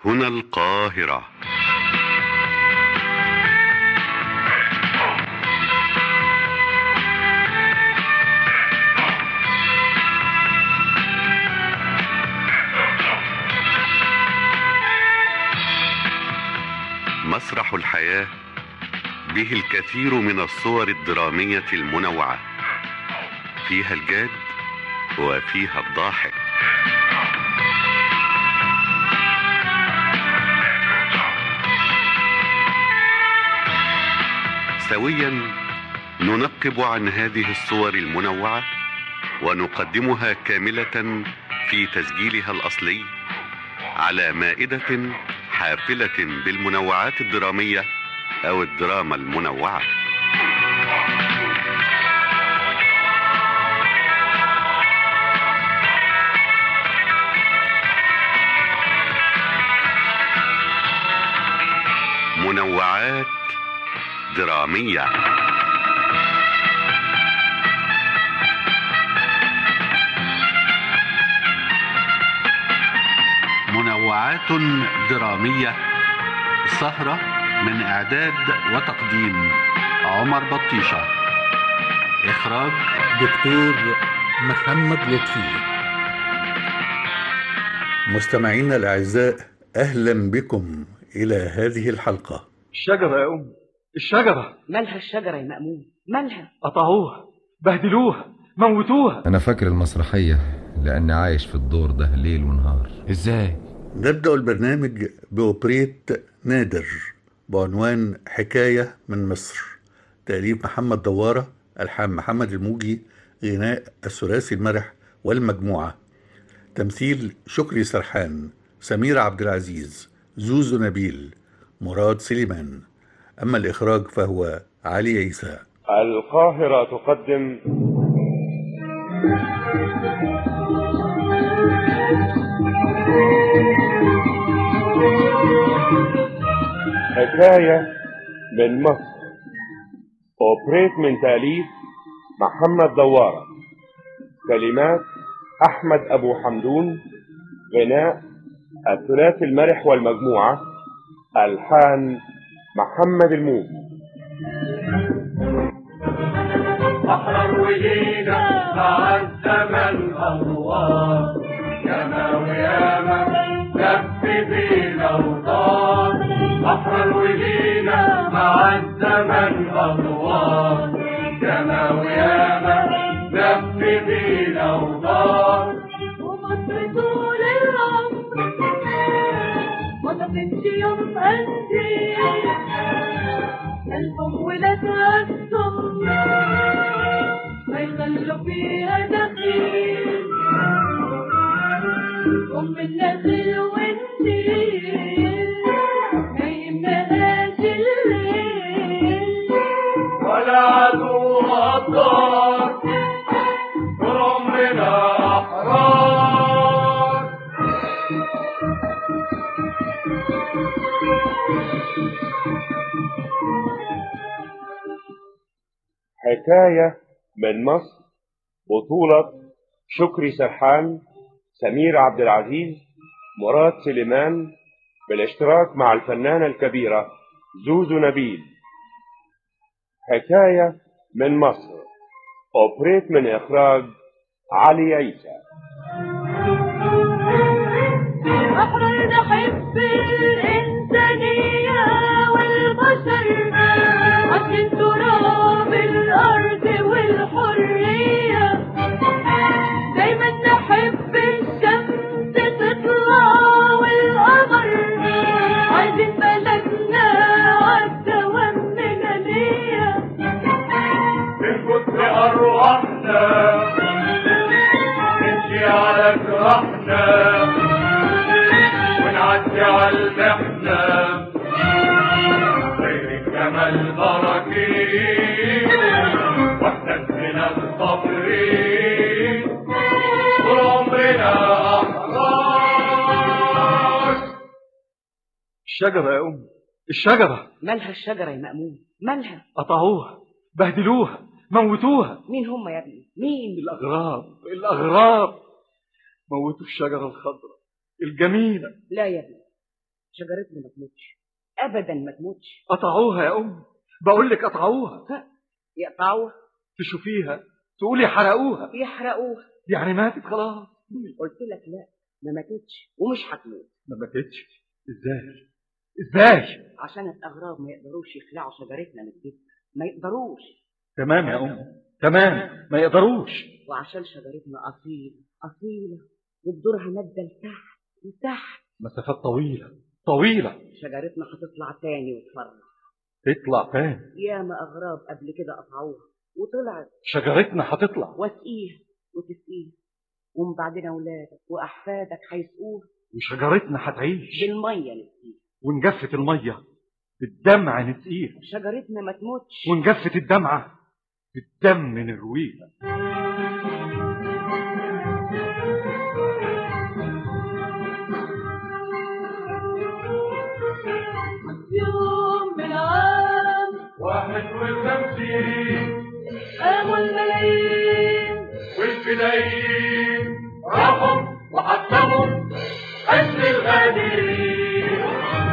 هنا القاهرة مسرح الحياة به الكثير من الصور الدرامية المنوعة فيها الجاد وفيها الضاحك سويا ننقب عن هذه الصور المنوعة ونقدمها كاملة في تسجيلها الأصلي على مائدة حافلة بالمنوعات الدرامية أو الدراما المنوعة منوعات درامية منوعات درامية سهرة من إعداد وتقديم عمر بطيشة إخراج دكتور محمد لطفي مستمعينا الأعزاء أهلا بكم إلى هذه الحلقة الشجرة يا أم الشجرة مالها الشجرة يا مأمون مالها قطعوها بهدلوها موتوها أنا فاكر المسرحية لأني عايش في الدور ده ليل ونهار ازاي نبدأ البرنامج بأوبريت نادر بعنوان حكاية من مصر تأليف محمد دوارة ألحان محمد الموجي غناء الثلاثي المرح والمجموعة تمثيل شكري سرحان سمير عبد العزيز زوزو نبيل مراد سليمان أما الإخراج فهو علي عيسى القاهرة تقدم حكاية من مصر أوبريت من تأليف محمد دوارة كلمات أحمد أبو حمدون غناء الثلاثي المرح والمجموعة ألحان محمد الموجي بحر ولينا مع الزمن أنوار ياما وياما لف بينا وطار بحر ولينا مع الزمن أنوار ياما وياما لف بينا وطار ومصر طول العمر ما طفتش يوم قلبي الحب ولا تأثم ما يخلوا فيها دخيل أم النخل والنيل ما يمنعهاش الليل ولا عدو غدار طول عمرنا أحرار حكاية من مصر بطولة شكري سرحان سمير عبد العزيز مراد سليمان بالاشتراك مع الفنانة الكبيرة زوزو نبيل حكاية من مصر أوبريت من إخراج علي عيسى أحرر نحب الإنسانية والبشر عشان تراب الأرض والحرية دايما نحب الشمس تطلع والقمر عايزين بلدنا عالدوام مجانية ننبت بأرواحنا نمشي على جراحنا ونعدي على المحنة غير الجمال بركين واحنا اسمنا الصابرين طول عمرنا أحرار الشجرة يا أم الشجرة مالها الشجرة يا مأمون مالها قطعوها بهدلوها موتوها مين هم يا ابني مين الأغراب الأغراب موتوا الشجرة الخضراء الجميلة لا يا ابني شجرتنا ما تموتش ابدا ما تموتش قطعوها يا أم بقول لك قطعوها يقطعوها تشوفيها تقولي حرقوها يحرقوها يعني ماتت خلاص قلت لك لا ما ماتتش ومش هتموت ما ماتتش ازاي ازاي عشان الاغراب ما يقدروش يخلعوا شجرتنا من الجبل ما يقدروش تمام يا أم تمام ما يقدروش وعشان شجرتنا اصيله اصيله وبدورها ماده لتحت لتحت مسافات طويلة طويلة شجرتنا هتطلع تاني وتفرح تطلع تاني ياما اغراب قبل كده قطعوها وطلعت شجرتنا هتطلع واسقيها وتسقيها ومن بعدين اولادك واحفادك هيسقوها وشجرتنا هتعيش بالميه نسقيها ونجفت المية بالدمع نسقيها شجرتنا ما تموتش ونجفت الدمعة بالدم نرويها يوم من العام واحد وخمسين قاموا الملايين والفدائيين راحوا وحطموا حزن الغدير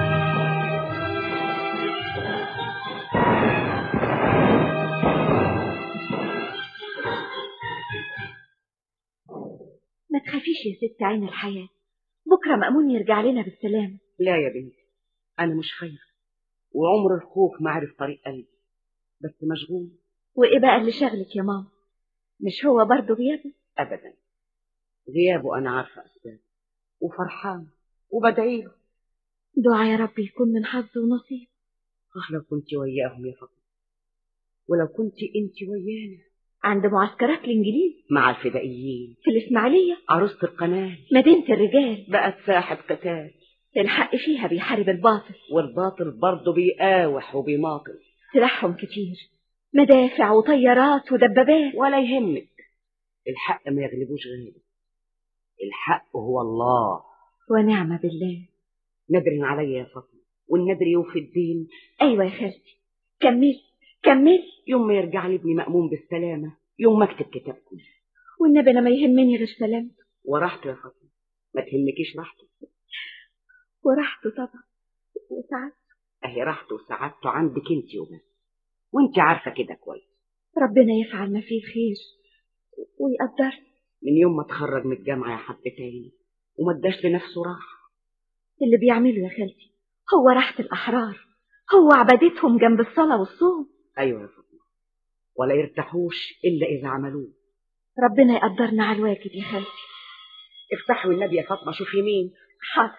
ما تخافيش يا ست عين الحياة بكرة مأمون يرجع لنا بالسلامة لا يا بنتي انا مش خايفه وعمر الخوف ما عرف طريق قلبي بس مشغول وإيه بقى اللي شغلك يا ماما مش هو برضه غيابه ابدا غيابه انا عارفه اسباب وفرحان وبدعي له دعاء يا رب يكون من حظ ونصيب اه لو كنت وياهم يا فاطمه ولو كنت انت ويانا عند معسكرات الإنجليز مع الفدائيين في الإسماعيلية عروسة القناه مدينة الرجال بقت ساحة قتال الحق فيها بيحارب الباطل والباطل برضه بيقاوح وبيماطل سلاحهم كتير مدافع وطيارات ودبابات ولا يهمك الحق ما يغلبوش غالب الحق هو الله ونعم بالله ندر عليا يا فاطمه والندر يوفي الدين أيوة يا خالتي كملي كملي يوم ما يرجع لي ابني مأمون بالسلامة يوم ما اكتب كتابكم والنبي أنا ما يهمني غير سلامته وراحته يا فاطمة ما تهمكيش راحته وراحته طبعا وسعادته اهي راحته وسعادته عندك انت وبس وانت عارفة كده كويس ربنا يفعل ما فيه الخير ويقدر من يوم ما اتخرج من الجامعة يا حد تاني وما اداش لنفسه راحة اللي بيعمله يا خالتي هو راحة الأحرار هو عبادتهم جنب الصلاة والصوم ايوه يا فاطمة ولا يرتاحوش الا اذا عملوه ربنا يقدرنا على الواجب يا خالتي افتحوا النبي يا فاطمة شوفي مين حاضر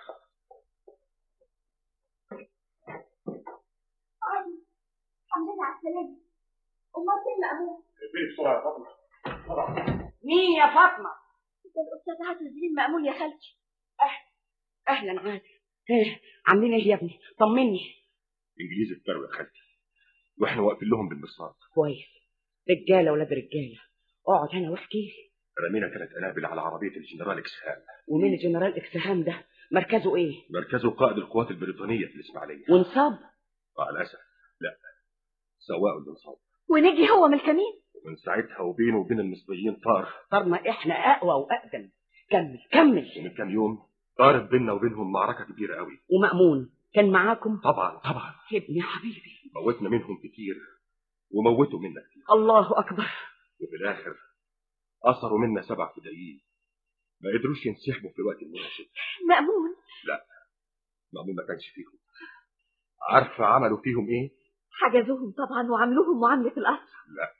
الحمد لله على السلامة أمال فين مأمون؟ في بسرعة يا فاطمة مين يا فاطمة ده الأستاذ عاطف الدين مأمون يا خالتي اهلا عادل ايه عاملين ايه يا ابني طمني انجليزي اتبروا يا خالتي واحنا واقفين لهم بالمصاد كويس رجاله ولاد رجاله اقعد هنا واحكي لي رمينا ثلاث قنابل على عربية الجنرال اكسهام ومين الجنرال اكسهام ده مركزه ايه مركزه قائد القوات البريطانية في الإسماعيلية وانصاب مع الأسف لا سواء اللي انصاب ونجي هو من الكمين ومن ساعتها وبينه وبين المصريين طار صرنا احنا اقوى واقدم كمل كمل ومن كام يوم طارت بيننا وبينهم معركة كبيرة قوي ومأمون كان معاكم طبعا طبعا ابني حبيبي موتنا منهم كتير وموتوا منا كتير الله اكبر وفي الآخر أثروا منا سبع فدائيين ما قدروش ينسحبوا في الوقت المناسب مأمون مأمون ما كانش فيهم عارفة عملوا فيهم إيه؟ حجزوهم طبعا وعملوهم معاملة القصر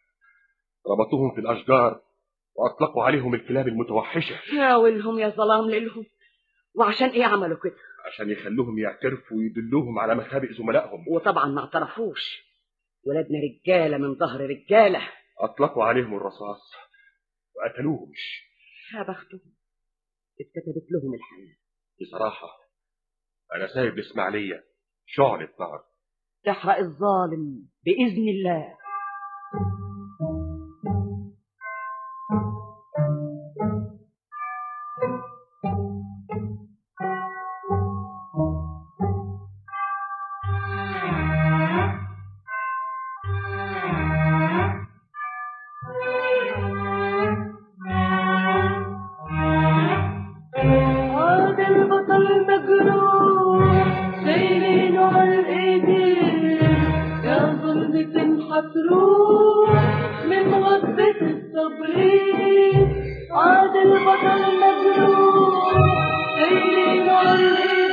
ربطوهم في الأشجار وأطلقوا عليهم الكلاب المتوحشة يا ويلهم يا ظلام ليلهم وعشان ايه عملوا كده عشان يخلوهم يعترفوا ويدلوهم على مخابئ زملائهم وطبعا ما اعترفوش ولادنا رجاله من ظهر رجاله أطلقوا عليهم الرصاص وقتلوهم يا بختهم اتكتبت لهم الحياه بصراحة أنا سايب الإسماعيلية شعلة نار تحرق الظالم باذن الله عاد البطل مجروح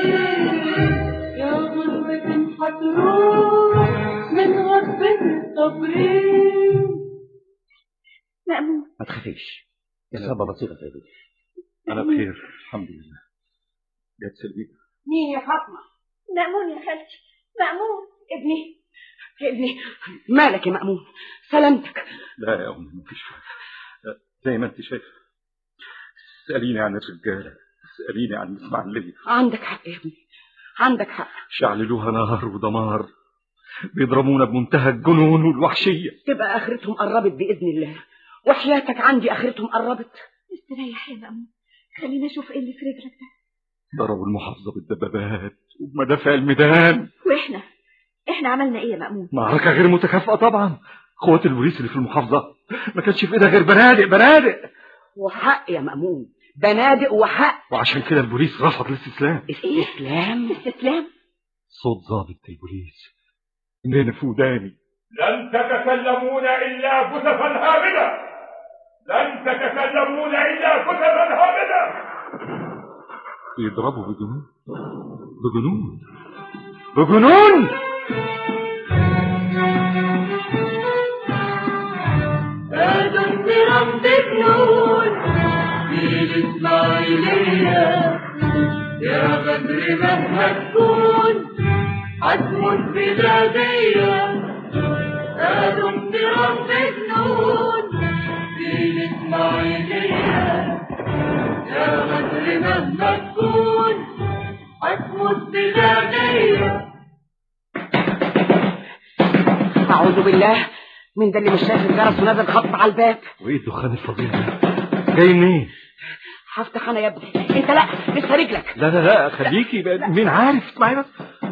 يا غربة هتروح من غربة الصبرين مأمون ما تخافيش إصابة بسيطة يا بنتي أنا بخير الحمد لله جت سلبية مين يا فاطمة مأمون يا خالتي مأمون ابني ابني مالك يا مأمون سلامتك لا يا أمي مفيش حاجة زي ما أنت شايفة اسأليني عن الرجالة اسأليني عن الإسماعيلية عندك حق يا ابني عندك حق شعللوها نار ودمار بيضربونا بمنتهى الجنون والوحشية تبقى آخرتهم قربت بإذن الله وحياتك عندي آخرتهم قربت استريح يا مأمون خليني أشوف إيه اللي في رجلك ده ضربوا المحافظة بالدبابات وبمدافع الميدان وإحنا إحنا عملنا إيه يا مأمون معركة غير متكافئة طبعا قوات البوليس اللي في المحافظة ما كانش في ايدها غير بنادق بنادق وحق يا مأمون بنادق وحق وعشان كده البوليس رفض الاستسلام استسلام استسلام صوت ضابط البوليس منين في وداني لن تتكلمون إلا كتفا هامدة لن تتكلمون إلا كتفا هامدة يضربوا بجنون بجنون بجنون آدم برمز جنون في الإسماعيلية يا بدر مهما تكون حتم بلادية آدم برمز جنون في الإسماعيلية يا بدر مهما تكون حتم بلادية أعوذ بالله من ده اللي مش شايف الجرس ونازل خبط على الباب وايه الدخان الفظيع ده جاي منين هفتح أنا يا ابني أنت لا لسه رجلك لا لا لا خليكي بقى- مين عارف اسمعي بس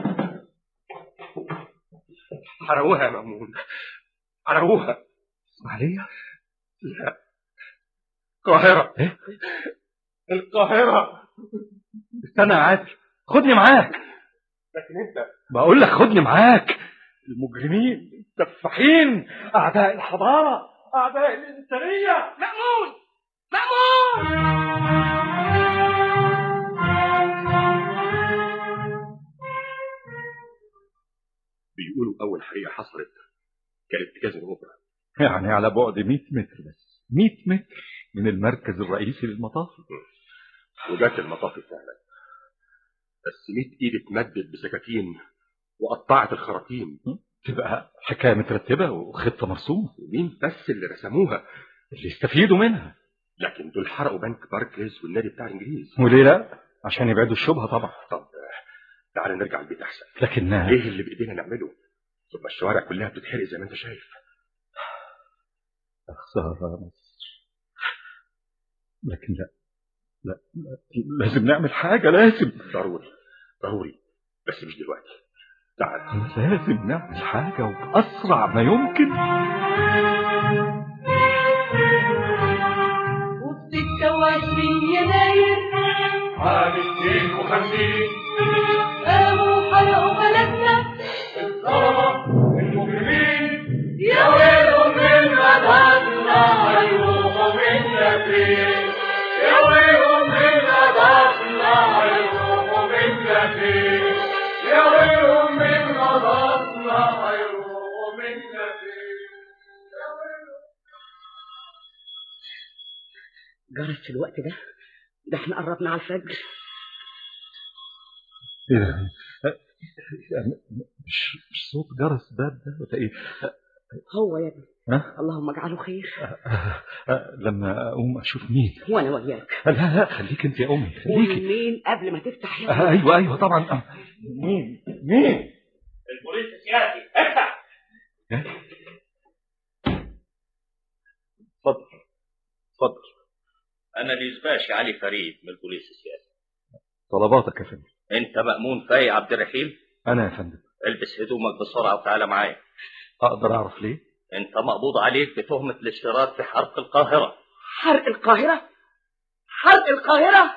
حرقوها يا مأمون حرقوها اسماعيلية لا القاهرة ايه القاهرة استنى يا عادل خدني معاك لكن انت بقول لك خدني معاك المجرمين السفاحين اعداء الحضارة اعداء الانسانية مأمون مأمون بيقولوا أول حريقة حصلت كانت في كازينو أوبرا يعني على بعد 100 متر بس 100 متر من المركز الرئيسي للمطاف وجات المطاف فعلا بس 100 ايد اتمدت بسكاكين وقطعت الخراطيم تبقى حكايه مترتبه وخطه مرسومه ومين بس اللي رسموها اللي يستفيدوا منها لكن دول حرقوا بنك باركليز والنادي بتاع الانجليز وليه لا عشان يبعدوا الشبهه طبعا طب آه، تعال نرجع البيت احسن لكن ايه اللي بايدينا نعمله ثم الشوارع كلها بتتحرق زي ما انت شايف خساره مصر لكن لا لا لا، لازم نعمل حاجه لازم ضروري ضروري بس مش دلوقتي تعال لازم نعمل حاجه وباسرع ما يمكن وفي ستة وعشرين يناير عام 52 قاموا حرقوا بلدنا الظلمة المجرمين يا ويلهم من غضبنا هيروحوا منا فين يا ويلهم من غضبنا هيروحوا منا فين يا ويلهم من غضبنا هيروحوا منا فين يا ويلهم جرس في الوقت ده ده احنا قربنا على الفجر ايه ده؟ مش مش صوت جرس باب ده ولا ايه؟ هو يا ابني ها؟ اللهم اجعله خير لما اقوم اشوف مين وانا وياك لا لا خليك انت يا امي قول خليكي مين قبل ما تفتح يا آه، ابني ايوه ايوه طبعا آه. مين مين البوليس السياسي افتح اتفضل اتفضل أنا الإزباشي علي فريد من البوليس السياسي طلباتك يا فندم أنت مأمون فاي عبد الرحيم انا يا فندم البس هدومك بسرعة وتعالى معايا اقدر اعرف ليه أنت مقبوض عليك بتهمة الاشتراك في حرق القاهرة حرق القاهرة حرق القاهرة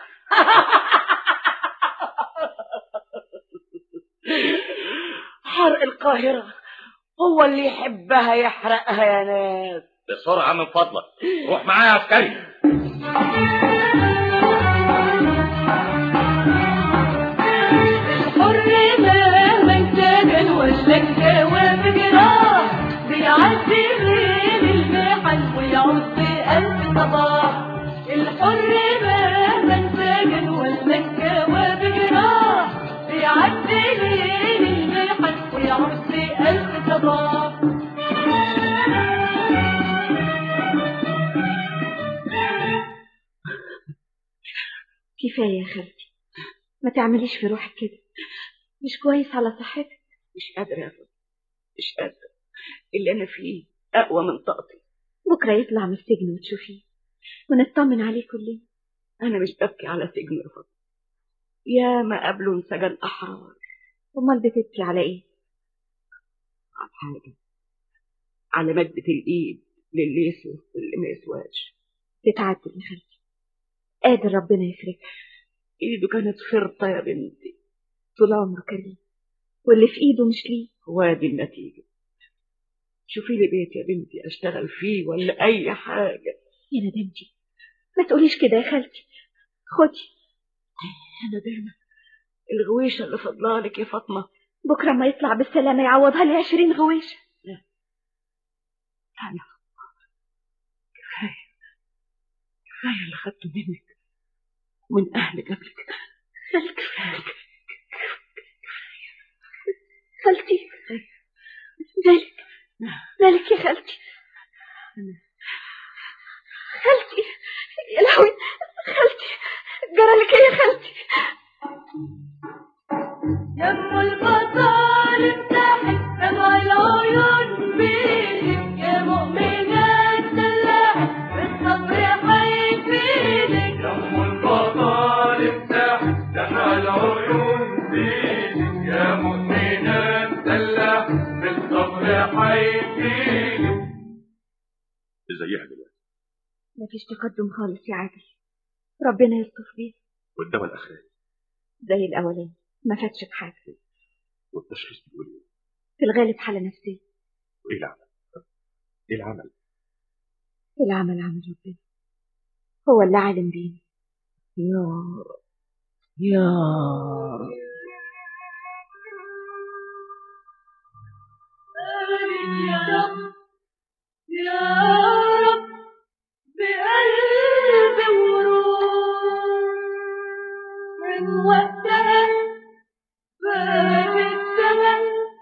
حرق القاهرة هو اللي يحبها يحرقها يا ناس بسرعة من فضلك روح معايا يا عسكري والمكاوى بجراح بيعدي غير المحن ويعود بألف صباح الحر مهما انسجن والمكاوى بجراح بيعدي غير المحن ويعود بألف صباح كفاية يا خالتي ما تعمليش في روحك كده مش كويس على صحتك مش قادرة يا فندم مش قادرة اللي أنا فيه أقوى من طاقتي بكرة يطلع من السجن وتشوفيه ونطمن عليه كلنا أنا مش ببكي على سجن يا فندم يا ما قابلوا انسجن أحرار أمال بتبكي على إيه؟ على حاجة على مادة الإيد للي يسوى واللي ما يسواش تتعدل يا خالتي قادر ربنا يفرجها إيده كانت فرطة يا بنتي طول عمره كريم واللي في إيده مش ليه وادي النتيجة شوفي لي بيت يا بنتي أشتغل فيه ولا أي حاجة يا ندمتي ما تقوليش كده يا خالتي خدي أنا دايما الغويشة اللي فضلالك يا فاطمة بكرة ما يطلع بالسلامة يعوضها لي عشرين غويشة لا لا كفاية كفاية اللي خدته منك ومن أهلك قبلك خالتي كفاية خالتي مالك مالك يا خالتي خالتي يا لهوي خالتي جرالك ايه يا خالتي يم البطل افتحي دمع العيون بيدك يا مؤمنة دلعي بالصبر حيفيدك يم البطل افتح دمع العيون بيدك يا مؤمنة دلع بالصبر حيفيدك ازيها دلوقتي مفيش تقدم خالص يا عادل ربنا يلطف بيه والدواء الاخراني زي الاولاني ما فاتش بحاجه والتشخيص بيقول ايه في الغالب حاله نفسيه وايه العمل ايه العمل العمل عمل ربنا هو اللي عالم بينا يا يا آمين يا رب يا رب بقلب وروح من وقتها باب السماء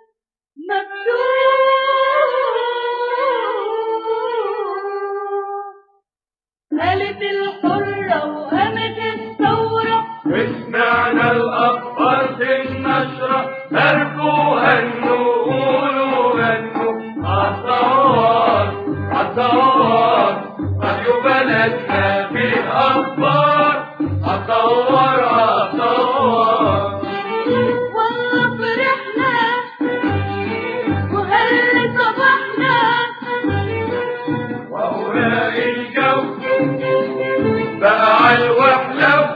مفتوح قالت الحرة وقامت الثورة وسمعنا الأخبار في النشرة هركوا هنوا قولوا غنوا عالثوار عالثوار راديو بلدنا فيه أخبار عالثوار عالثوار والله فرحنا وهل صبحنا وأوراق الجو بقى عالوحلو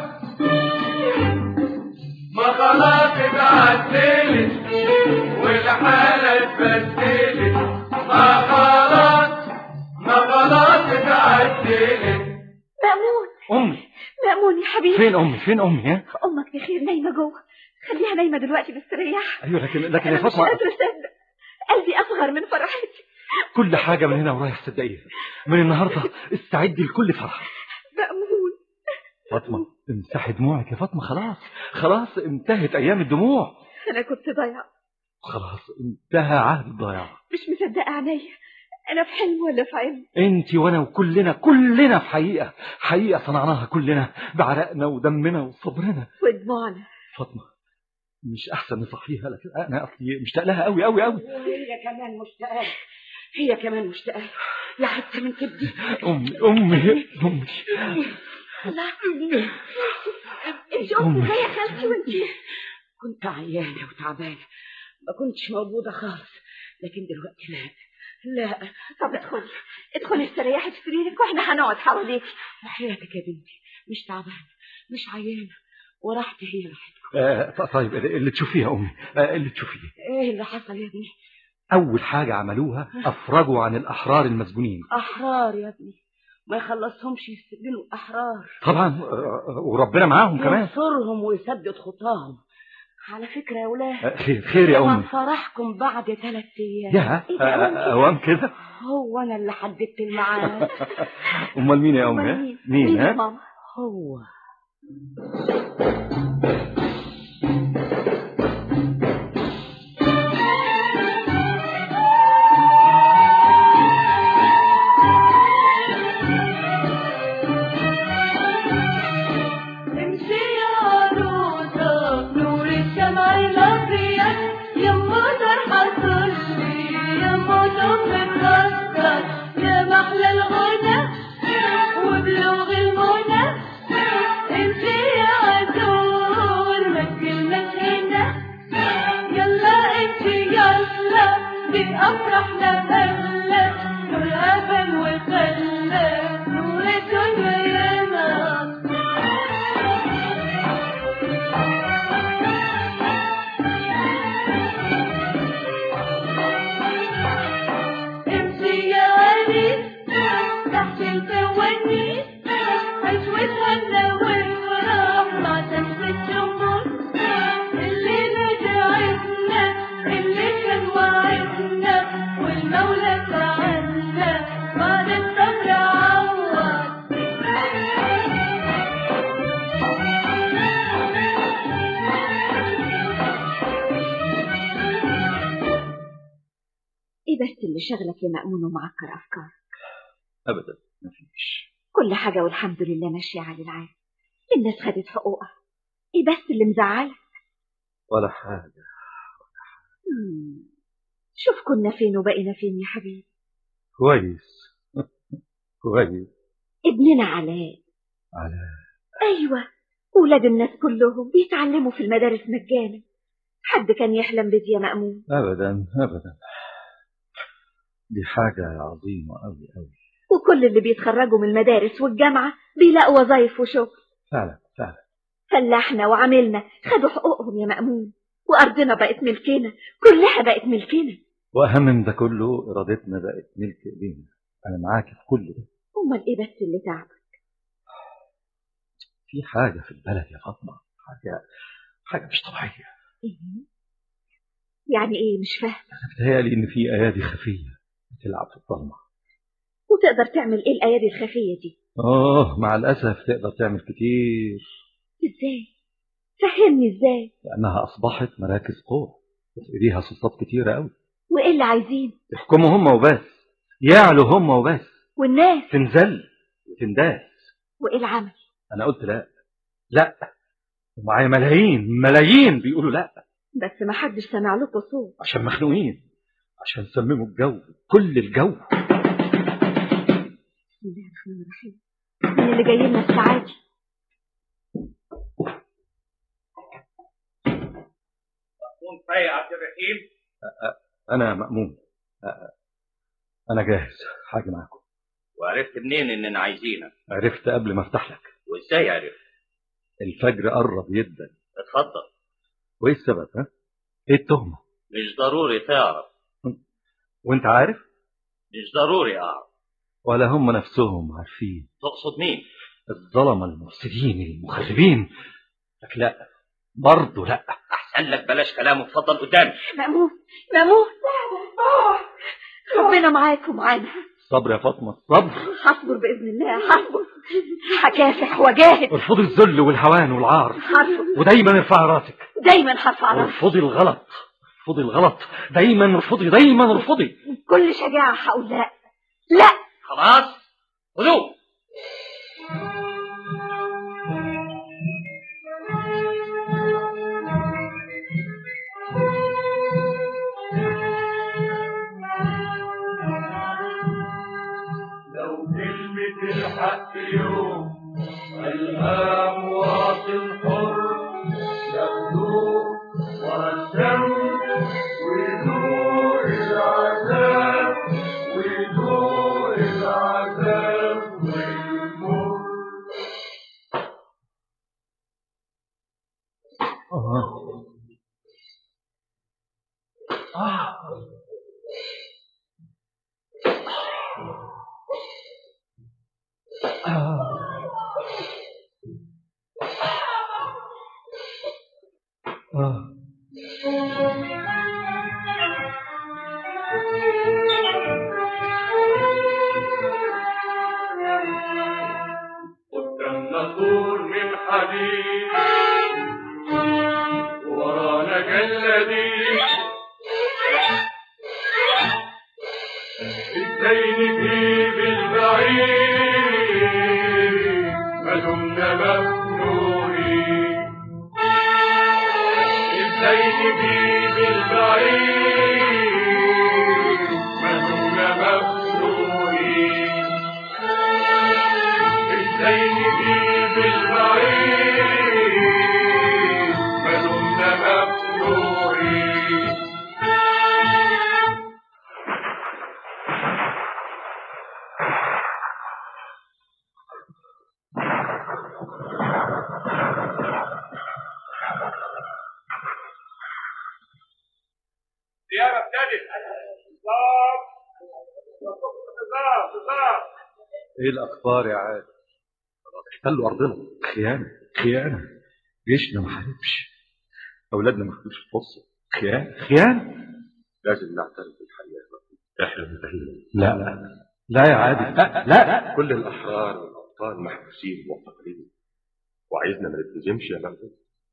ما خلاص اتعدلت والحالة اتبدلت ما خلاص ما خلاص اتعدلت مأمون أمي مأمون يا حبيبي فين أمي فين أمي ها امك بخير نايمه جوه خليها نايمه دلوقتي باسترياح أيوة لكن لكن يا انا مش فاطمة قادره اصدق قلبي اصغر من فرحتي كل حاجة من هنا ورايح صدقيها من النهاردة استعدي لكل فرحة مأمون فاطمة امسحي دموعك يا فاطمة خلاص خلاص انتهت أيام الدموع انا كنت ضايعه خلاص انتهى عهد الضياع مش مصدقه عينيا انا في حلم ولا في علم انت وانا وكلنا كلنا في حقيقة حقيقة صنعناها كلنا بعرقنا ودمنا وصبرنا ودموعنا فاطمة مش أحسن نصحيها لكن أنا أصلي مشتاق لها أوي أوي أوي وهي كمان مشتاقة هي كمان مشتاقة يا حتة من كبدي أمي أمي أمي الله انت أمي. قمتي زي خالتي وانت كنت عيانة وتعبانة ما كنتش موجودة خالص لكن دلوقتي لا لا طب ادخلي ادخلي استريحي في سريرك واحنا هنقعد حواليك وحياتك يا بنتي مش تعبانة مش عيانة وراحتي هي راحتكم آه ط- طيب اللي تشوفيه يا أمي آه اللي تشوفيه ايه اللي حصل يا ابني أول حاجة عملوها أفرجوا عن الأحرار المسجونين احرار يا ابني ما يخلصهمش يسجنوا احرار طبعا آه، وربنا معاهم كمان ينصرهم ويسدد خطاهم على فكرة يا ولاد خير خير يا طبعاً أمي فرحكم بعد ثلاث أيام يا إيه ده يا أمي كده؟ أوام كده هو أنا اللي حددت الميعاد أمال مين يا أمي أمال ها؟ مين؟ مين مين يا ها ماما هو امشي يا عروسة نور الشمع الأبيض يما طرحة صلي يما صوت الكسر يا محلى الغنى وبلوغ المنى امشي يا عزور ما تجيلناش هنا يلا امشي يلا دي أفرحنا هلا نور قبل وخلى نور الدنيا ياما امشي يا وليد تحت الفوانيس عيش وتهنى وافرح مع شمس الشموس اللي ندعمنا اللي كان وعدنا والمولى ساعدنا بعد الصبر عوض ايه بس اللي شغلك يا مأمون ومعكر افكار أبدا مفيش كل حاجة والحمد لله ماشية على العادة الناس خدت حقوقها ايه بس اللي مزعلك ولا حاجة مم. شوف كنا فين وبقينا فين يا حبيبي كويس كويس ابننا علاء على ايوه ولاد الناس كلهم بيتعلموا في المدارس مجانا حد كان يحلم بدي يا مأمون أبدا أبدا دي حاجة عظيمة أوي أوي وكل اللي بيتخرجوا من المدارس والجامعة بيلاقوا وظايف وشغل فعلا فعلا فلاحنا وعملنا خدوا حقوقهم يا مأمون وأرضنا بقت ملكنا كلها بقت ملكنا وأهم من ده كله إرادتنا بقت ملك إيدينا أنا معاكي في كل ده أمال إيه بس اللي تعبك في حاجة في البلد يا فاطمة حاجة حاجة مش طبيعية إيه؟ يعني إيه مش فاهم أنا بتهيألي إن في أيادي خفية بتلعب في الضلمة وتقدر تعمل إيه الأيادي الخفية دي آه مع الأسف تقدر تعمل كتير إزاي فهمني إزاي لأنها أصبحت مراكز قوة وفي إيديها سلطات كتيرة أوي وإيه اللي عايزين يحكموا هم وبس يعلوا هم وبس والناس تنزل وتنداس وإيه العمل أنا قلت لا لا ومعايا ملايين ملايين بيقولوا لا بس ما حدش سمع لكم صوت عشان مخنوقين عشان سمموا الجو كل الجو بسم الله الرحمن الرحيم من اللي جاي لنا الساعات دي مأمون فايق عبد الرحيم أنا مأمون أ- أنا جاهز حاجة معاكم وعرفت منين اننا عايزينك عرفت قبل ما أفتح لك وازاي عرفت الفجر قرب جدا اتفضل وإيه السبب ها؟ إيه التهمة مش ضروري تعرف وأنت عارف مش ضروري اعرف ولا هم نفسهم عارفين تقصد مين الظلمة المفسدين المخربين لك لا برضه لا احسن لك بلاش كلام وتفضل قدامي مأمون مأمون ربنا معاك ومعانا صبر يا فاطمة صبر هصبر بإذن الله هصبر هكافح وجاهد ارفضي الذل والهوان والعار هرفض ودايما ارفعي راسك دايما هرفع راسي ارفضي الغلط ارفضي الغلط دايما ارفضي دايما ارفضي بكل شجاعة هقول لا لا خلاص خذوه لو كلمة الحق يوم قالها مواطن حر ياخدوه ورا الشمس ويذوق العذاب ويذوق العذاب والمر آه. آه. آه. آه. قدامنا طول من حديد ورانا جلادين ازاي نجيب البعيد ما دمنا ممنوعين ازاي نجيب البعيد ما دمنا ممنوعين ازاي نجيب البعيد ما دمنا ممنوعين زيارة ابتدت بالظبط بالظبط بالظبط ايه الاخبار يا عاد احتلوا ارضنا خيانه خيانه جيشنا ما حاربش اولادنا ما خدوش الفرصه خيانه خيانه لازم نعترف بالحقيقه احنا منتهيين لا لا لا يا عادل لا لا كل الاحرار والابطال محبوسين ومعتقلين وعايزنا ما نلتزمش يا مهدي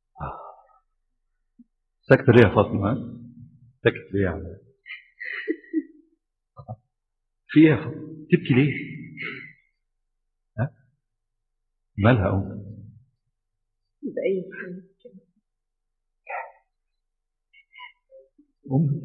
ساكتة ليه يا فاطمة ها؟ ساكت ليه يا عم في ايه يا فاطمة تبكي ليه ها مالها أم بأي حال أم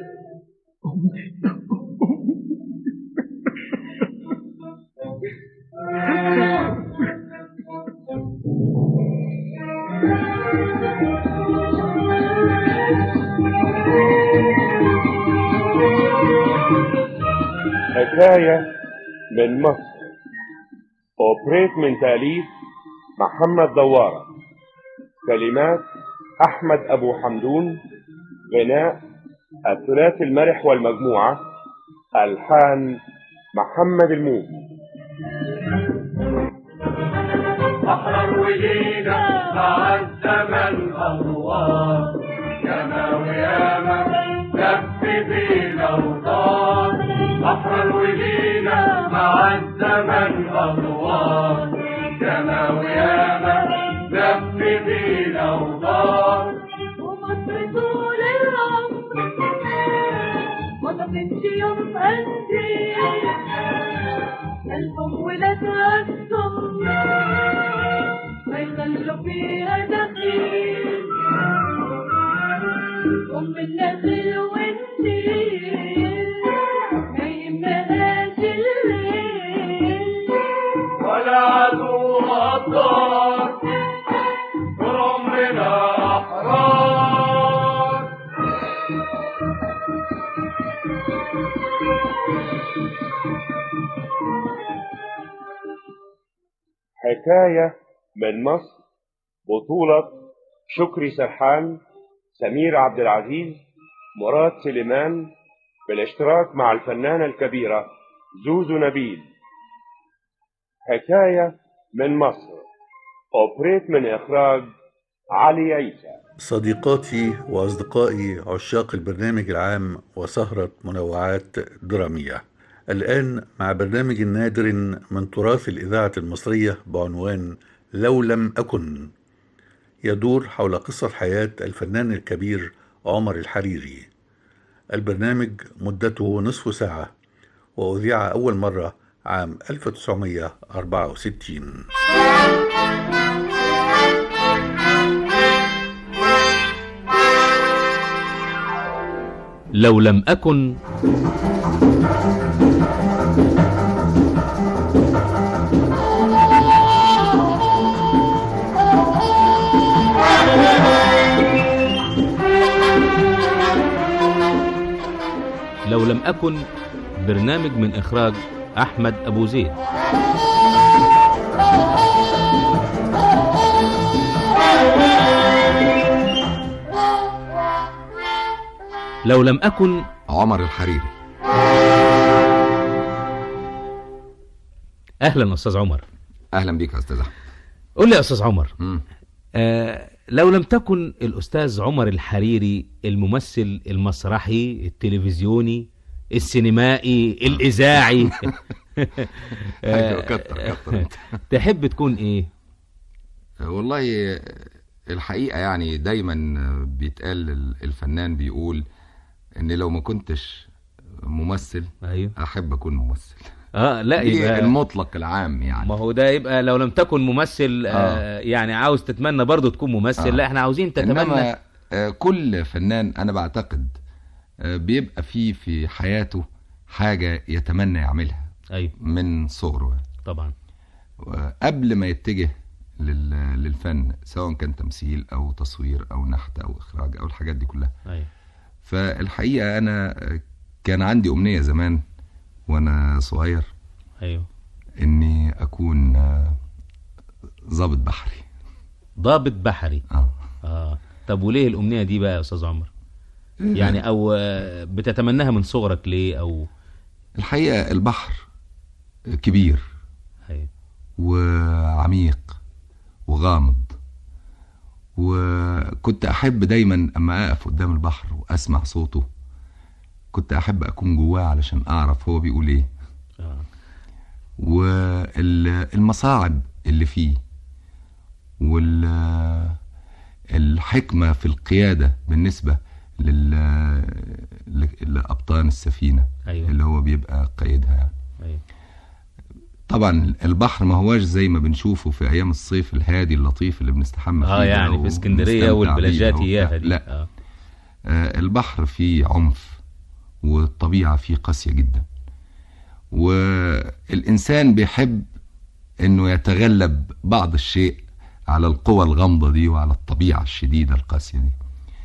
حكاية من مصر أوبريت من تأليف محمد دوارة كلمات أحمد أبو حمدون غناء الثلاثي المرح والمجموعة ألحان محمد الموجي أحرر ولينا مع الزمن أنوار ياما وياما لف بينا وطار أحرر ولينا مع الزمن أنوار ياما وياما لف بينا وطار ومصر طول العمر ما طفتش يوم قلبي قلبهم ولادها الصم ما يخلوا فيها دخيل أم النخل والنيل ما يهمهاش الليل ولا عدو غدار طول عمرنا أحرار حكاية من مصر بطولة شكري سرحان سمير عبد العزيز مراد سليمان بالاشتراك مع الفنانة الكبيرة زوزو نبيل حكاية من مصر أوبريت من إخراج علي عيسى صديقاتي وأصدقائي عشاق البرنامج العام وسهرة منوعات درامية الآن مع برنامج نادر من تراث الإذاعة المصرية بعنوان لو لم أكن يدور حول قصة حياة الفنان الكبير عمر الحريري البرنامج مدته نصف ساعة وأذيع أول مرة عام 1964 لو لم أكن لو لم أكن برنامج من إخراج أحمد أبو زيد لو لم أكن عمر الحريري أهلا أستاذ عمر اهلا بيك يا استاذ احمد قول لي يا أستاذ عمر مم. آه لو لم تكن الأستاذ عمر الحريري الممثل المسرحي التلفزيوني السينمائي الإذاعي أيوة، كتر كتر انت. تحب تكون إيه؟ والله الحقيقة يعني دايما بيتقال الفنان بيقول ان لو ما كنتش ممثل ايوه احب اكون ممثل اه لا دي يبقى المطلق العام يعني ما هو ده يبقى لو لم تكن ممثل آه. آه. يعني عاوز تتمنى برضه تكون ممثل آه. لا احنا عاوزين تتمنى انما آه، كل فنان انا بعتقد آه، بيبقى فيه في حياته حاجة يتمنى يعملها ايوه من صغره طبعا قبل ما يتجه لل- للفن سواء كان تمثيل او تصوير او نحت او اخراج او الحاجات دي كلها ايوه فالحقيقة انا كان عندي امنية زمان وانا صغير ايوه اني اكون آه، ضابط بحري ضابط بحري اه اه طب وليه الامنيه دي بقى يا استاذ عمر يعني او آه، بتتمناها من صغرك ليه او الحقيقة البحر كبير أيوة. وعميق وغامض وكنت أحب دايما أما أقف قدام البحر وأسمع صوته كنت أحب أكون جواه علشان أعرف هو بيقول إيه آه. والمصاعب اللي فيه والحكمة في القيادة بالنسبة لل... ل- لأبطان السفينة أيوة. اللي هو بيبقى قايدها يعني. أيوة. طبعا البحر ما هواش زي ما بنشوفه في أيام الصيف الهادي اللطيف اللي بنستحمى فيه اه ده يعني في اسكندريه ونستمتع والبلاجات بيه اياها وبتاع. دي لا آه. آه، البحر فيه عنف والطبيعة فيه قاسية جدا والإنسان بيحب إنه يتغلب بعض الشيء على القوى الغامضة دي وعلى الطبيعة الشديدة القاسية دي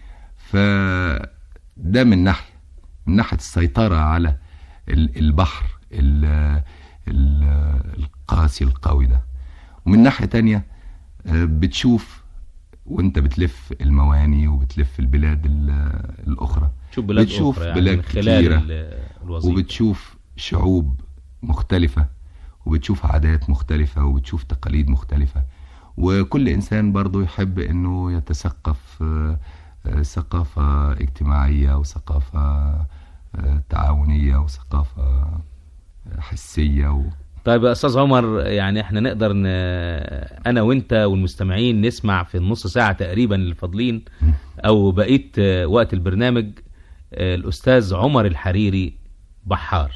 فده من ناحية من ناحية السيطرة على ال- البحر ال- ال- القاسي القوي ده ومن ناحية تانية آه، بتشوف وانت بتلف المواني وبتلف البلاد ال- الأخرى تشوف بلاد بتشوف أخرى يعني بلاد من خلال كتيرة ال- الوظيفة. وبتشوف شعوب مختلفة وبتشوف عادات مختلفة وبتشوف تقاليد مختلفة وكل إنسان برضو يحب أنه يتثقف آه، آه، ثقافة اجتماعية وثقافة آه، تعاونية وثقافة آه، حسية و... طيب يا استاذ عمر يعني احنا نقدر ن... انا وانت والمستمعين نسمع في النص ساعه تقريبا اللي فاضلين او بقيه آه، وقت البرنامج آه، الاستاذ عمر الحريري بحار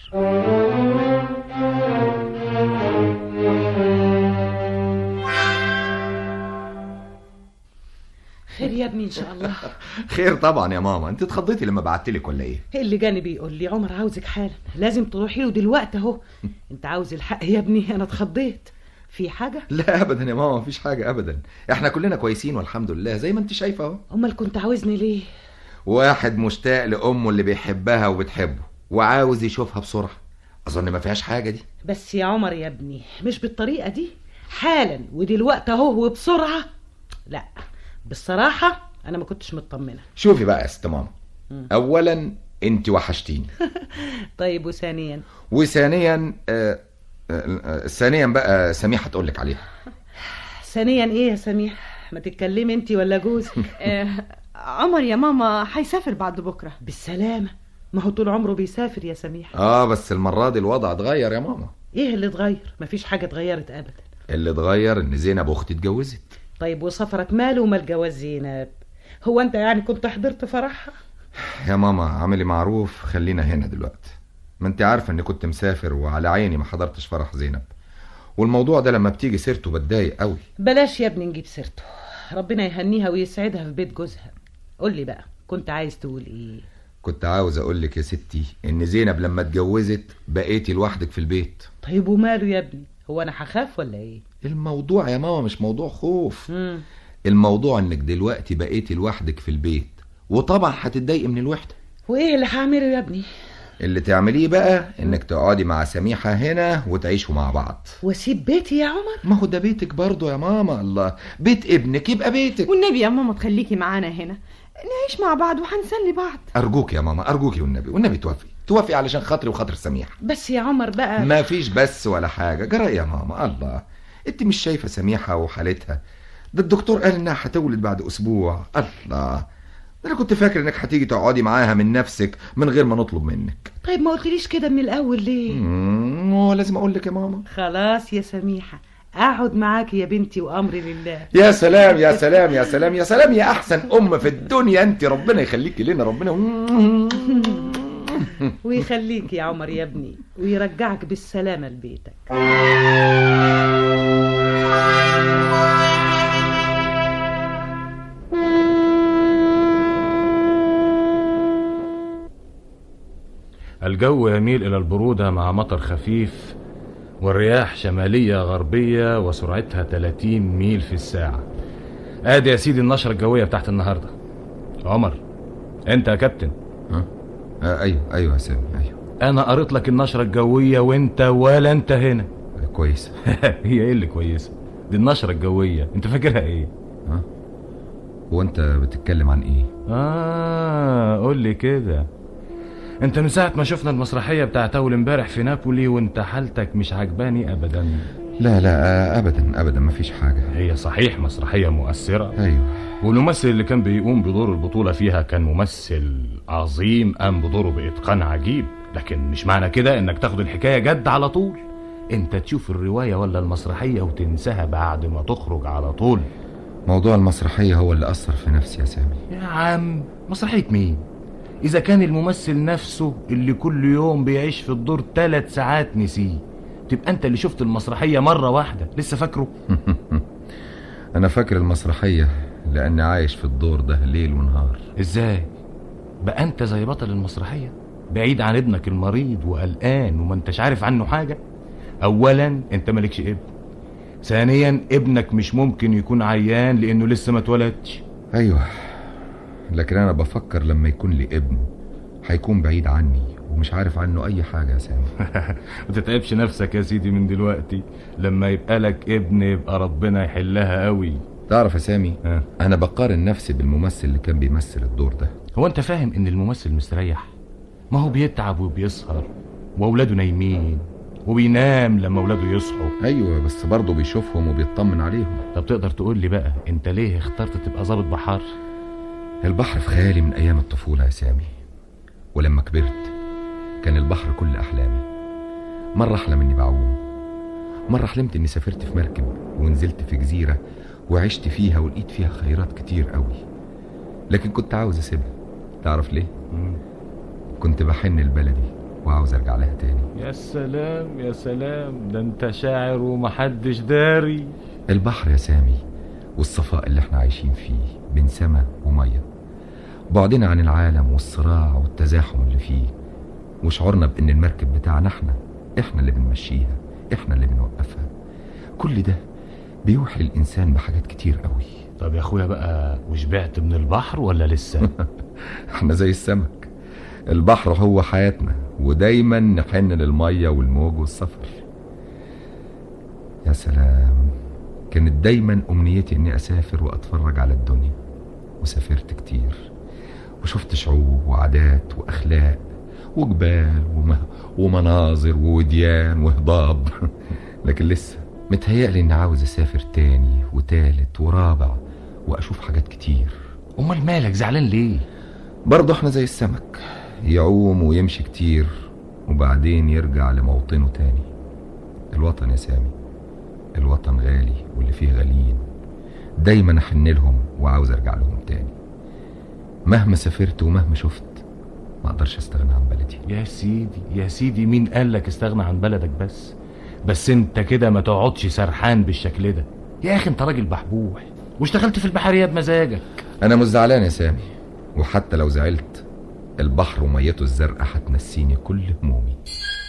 خير يا ابني ان شاء الله خير طبعا يا ماما انت اتخضيتي لما بعتلك ولا ايه إيه اللي جاني بيقول لي عمر عاوزك حالا لازم تروحي له دلوقتي اهو انت عاوز الحق يا ابني انا اتخضيت في حاجه لا ابدا يا ماما مفيش حاجه ابدا احنا كلنا كويسين والحمد لله زي ما انت شايفه اهو امال كنت عاوزني ليه واحد مشتاق لامه اللي بيحبها وبتحبه وعاوز يشوفها بسرعه اظن ما فيهاش حاجه دي بس يا عمر يا ابني مش بالطريقه دي حالا ودلوقتي اهو وبسرعه لا بالصراحه انا ما كنتش مطمنه شوفي بقى يا ست ماما مم. اولا انت وحشتيني طيب وثانيا وثانيا آه آه آه ثانيا بقى سميحه تقول لك عليها ثانيا ايه يا سميح ما تتكلمي انت ولا جوزك عمر يا ماما هيسافر بعد بكره بالسلامه ما هو طول عمره بيسافر يا سميح اه بس المره دي الوضع اتغير يا ماما ايه اللي اتغير مفيش حاجه اتغيرت ابدا اللي اتغير ان زينب اختي اتجوزت طيب وسفرك ماله ومال جواز زينب هو انت يعني كنت حضرت فرحها يا ماما عاملي معروف خلينا هنا دلوقتي ما انت عارفه اني كنت مسافر وعلى عيني ما حضرتش فرح زينب والموضوع ده لما بتيجي سيرته بتضايق قوي بلاش يا ابني نجيب سيرته ربنا يهنيها ويسعدها في بيت جوزها قول لي بقى كنت عايز تقول ايه كنت عاوز اقول لك يا ستي ان زينب لما اتجوزت بقيتي لوحدك في البيت طيب وماله يا ابني هو انا هخاف ولا ايه الموضوع يا ماما مش موضوع خوف مم. الموضوع انك دلوقتي بقيتي لوحدك في البيت وطبعا هتتضايقي من الوحده وايه اللي هعمله يا ابني اللي تعمليه بقى انك تقعدي مع سميحه هنا وتعيشوا مع بعض واسيب بيتي يا عمر ما هو ده بيتك برضه يا ماما الله بيت ابنك يبقى بيتك والنبي يا ماما تخليكي معانا هنا نعيش مع بعض وهنسلي بعض ارجوك يا ماما ارجوك والنبي والنبي توافقي توافقي علشان خاطري وخاطر سميحه بس يا عمر بقى ما فيش بس ولا حاجه جرى يا ماما الله انت مش شايفه سميحه وحالتها ده الدكتور قال انها هتولد بعد اسبوع الله ده انا كنت فاكر انك هتيجي تقعدي معاها من نفسك من غير ما نطلب منك طيب ما قلتليش كده من الاول ليه مم، هو لازم اقول لك يا ماما خلاص يا سميحة اقعد معاك يا بنتي وامري لله يا سلام يا سلام يا سلام يا سلام يا احسن ام في الدنيا انت ربنا يخليكي لنا ربنا ويخليك يا عمر يا ابني ويرجعك بالسلامة لبيتك الجو يميل إلى البرودة مع مطر خفيف والرياح شمالية غربية وسرعتها 30 ميل في الساعة ادي يا سيدي النشرة الجوية بتاعت النهاردة عمر انت يا كابتن آه ايوه ايوه يا سامي ايوه انا قريت لك النشرة الجوية وانت ولا انت هنا كويس هي ايه اللي كويسة دي النشرة الجوية انت فاكرها ايه هو انت بتتكلم عن ايه اه قول لي كده انت من ساعة ما شفنا المسرحية بتاعت اول امبارح في نابولي وانت حالتك مش عجباني ابدا لا لا آه ابدا ابدا مفيش حاجه هي صحيح مسرحية مؤثرة ايوه والممثل اللي كان بيقوم بدور البطولة فيها كان ممثل عظيم قام بدوره بإتقان عجيب لكن مش معنى كده انك تاخد الحكاية جد على طول انت تشوف الرواية ولا المسرحية وتنساها بعد ما تخرج على طول موضوع المسرحيه هو اللي اثر في نفسي يا سامي يا عم مسرحية مين إذا كان الممثل نفسه اللي كل يوم بيعيش في الدور ثلاث ساعات نسيه تبقى أنت اللي شفت المسرحية مرة واحدة لسه فاكره انا فاكر المسرحيه لاني عايش في الدور ده ليل ونهار إزاي بقى أنت زي بطل المسرحية بعيد عن ابنك المريض وقلقان وما انتش عارف عنه حاجة أولا أنت مالكش ابن ثانيا ابنك مش ممكن يكون عيان لأنه لسه ما اتولدش ايوه لكن انا بفكر لما يكون لي ابن هيكون بعيد عني ومش عارف عنه اي حاجه يا سامي ما تتعبش نفسك يا سيدي من دلوقتي لما يبقى لك ابن يبقى ربنا يحلها قوي تعرف يا سامي انا بقارن نفسي بالممثل اللي كان بيمثل الدور ده هو انت فاهم ان الممثل مستريح ما هو بيتعب وبيسهر واولاده نايمين وبينام لما اولاده يصحوا ايوه بس برضه بيشوفهم وبيطمن عليهم طب تقدر تقول لي بقى انت ليه اخترت تبقى ضابط بحر البحر في خيالي من ايام الطفوله يا سامي ولما كبرت كان البحر كل احلامي مره احلم اني بعوم مره حلمت اني سافرت في مركب ونزلت في جزيره وعشت فيها ولقيت فيها خيرات كتير قوي لكن كنت عاوز اسيبها تعرف ليه كنت بحن لبلدي وعاوز ارجع لها تاني يا سلام يا سلام ده انت شاعر ومحدش داري البحر يا سامي والصفاء اللي احنا عايشين فيه بين سما وميه بعدنا عن العالم والصراع والتزاحم اللي فيه وشعورنا بان المركب بتاعنا احنا احنا اللي بنمشيها احنا اللي بنوقفها كل ده بيوحي الانسان بحاجات كتير قوي طب يا اخويا بقى وشبعت من البحر ولا لسه احنا زي السمك البحر هو حياتنا ودايما نحن للميه والموج والسفر يا سلام كانت دايما امنيتي اني اسافر واتفرج على الدنيا وسافرت كتير وشفت شعوب وعادات واخلاق وجبال وم... ومناظر ووديان وهضاب لكن لسه متهيألي اني عاوز اسافر تاني وتالت ورابع واشوف حاجات كتير امال مالك زعلان ليه برضه احنا زي السمك يعوم ويمشي كتير وبعدين يرجع لموطنه تاني الوطن يا سامي الوطن غالي واللي فيه غاليين دايما احن لهم وعاوز ارجع لهم تاني مهما سافرت ومهما شفت ما اقدرش استغنى عن بلدي يا سيدي يا سيدي مين قال لك استغنى عن بلدك بس بس انت كده ما تقعدش سرحان بالشكل ده يا اخي انت راجل بحبوح واشتغلت في البحرية بمزاجك انا مش زعلان يا سامي وحتى لو زعلت البحر وميته الزرقاء هتنسيني كل همومي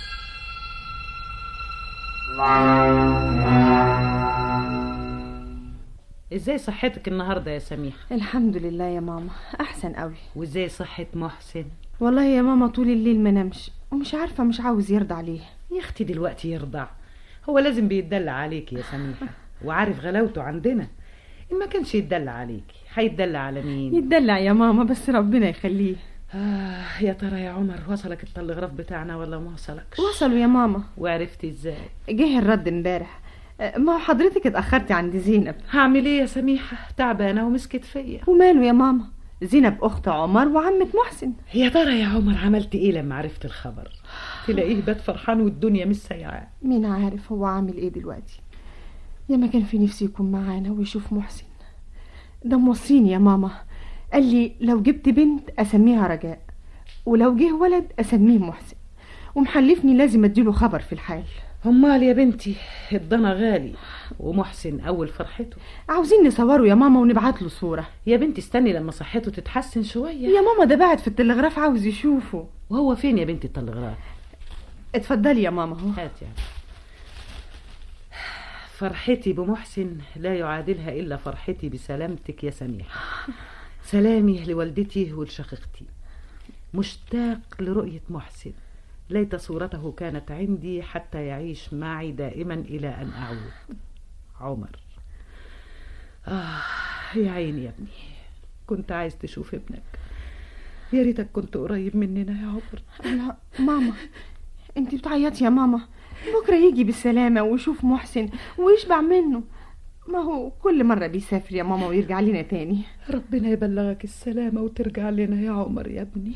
ازاي صحتك النهارده يا سميحه الحمد لله يا ماما احسن قوي وازاي صحه محسن والله يا ماما طول الليل ما نامش ومش عارفه مش عاوز يرضى عليه يا اختي دلوقتي يرضع هو لازم بيتدلع عليك يا سميحه وعارف غلاوته عندنا ان ما كانش يتدلع عليكي هيتدلع على مين يتدلع يا ماما بس ربنا يخليه آه يا ترى يا عمر وصلك التلغراف بتاعنا ولا ما وصلكش وصلوا يا ماما وعرفتي ازاي جه الرد امبارح آه، ما هو حضرتك اتأخرتي عند زينب هعمل ايه يا سميحة تعبانة ومسكت فيا وماله يا ماما زينب أخت عمر وعمة محسن يا ترى يا عمر عملت ايه لما عرفت الخبر تلاقيه بات فرحان والدنيا مش سايعاه مين عارف هو عامل ايه دلوقتي يا ما كان في نفسي يكون معانا ويشوف محسن ده موصيني يا ماما قال لي لو جبت بنت اسميها رجاء ولو جه ولد اسميه محسن ومحلفني لازم اديله خبر في الحال امال يا بنتي الضنا غالي ومحسن اول فرحته عاوزين نصوره يا ماما ونبعت له صورة يا بنتي استني لما صحته تتحسن شوية يا ماما ده بعت في التلغراف عاوز يشوفه وهو فين يا بنتي التلغراف اتفضلي يا ماما هو هات يعني فرحتي بمحسن لا يعادلها إلا فرحتي بسلامتك يا سميحة سلامي لوالدتي ولشقيقتي مشتاق لرؤية محسن ليت صورته كانت عندي حتى يعيش معي دائما إلى أن أعود عمر آه يا عيني يا ابني كنت عايز تشوف ابنك يا ريتك كنت قريب مننا يا عمر لا ماما انت بتعيطي يا ماما بكرة يجي بالسلامة ويشوف محسن ويشبع منه ما هو كل مرة بيسافر يا ماما ويرجع لنا تاني ربنا يبلغك السلامة وترجع لنا يا عمر يا ابني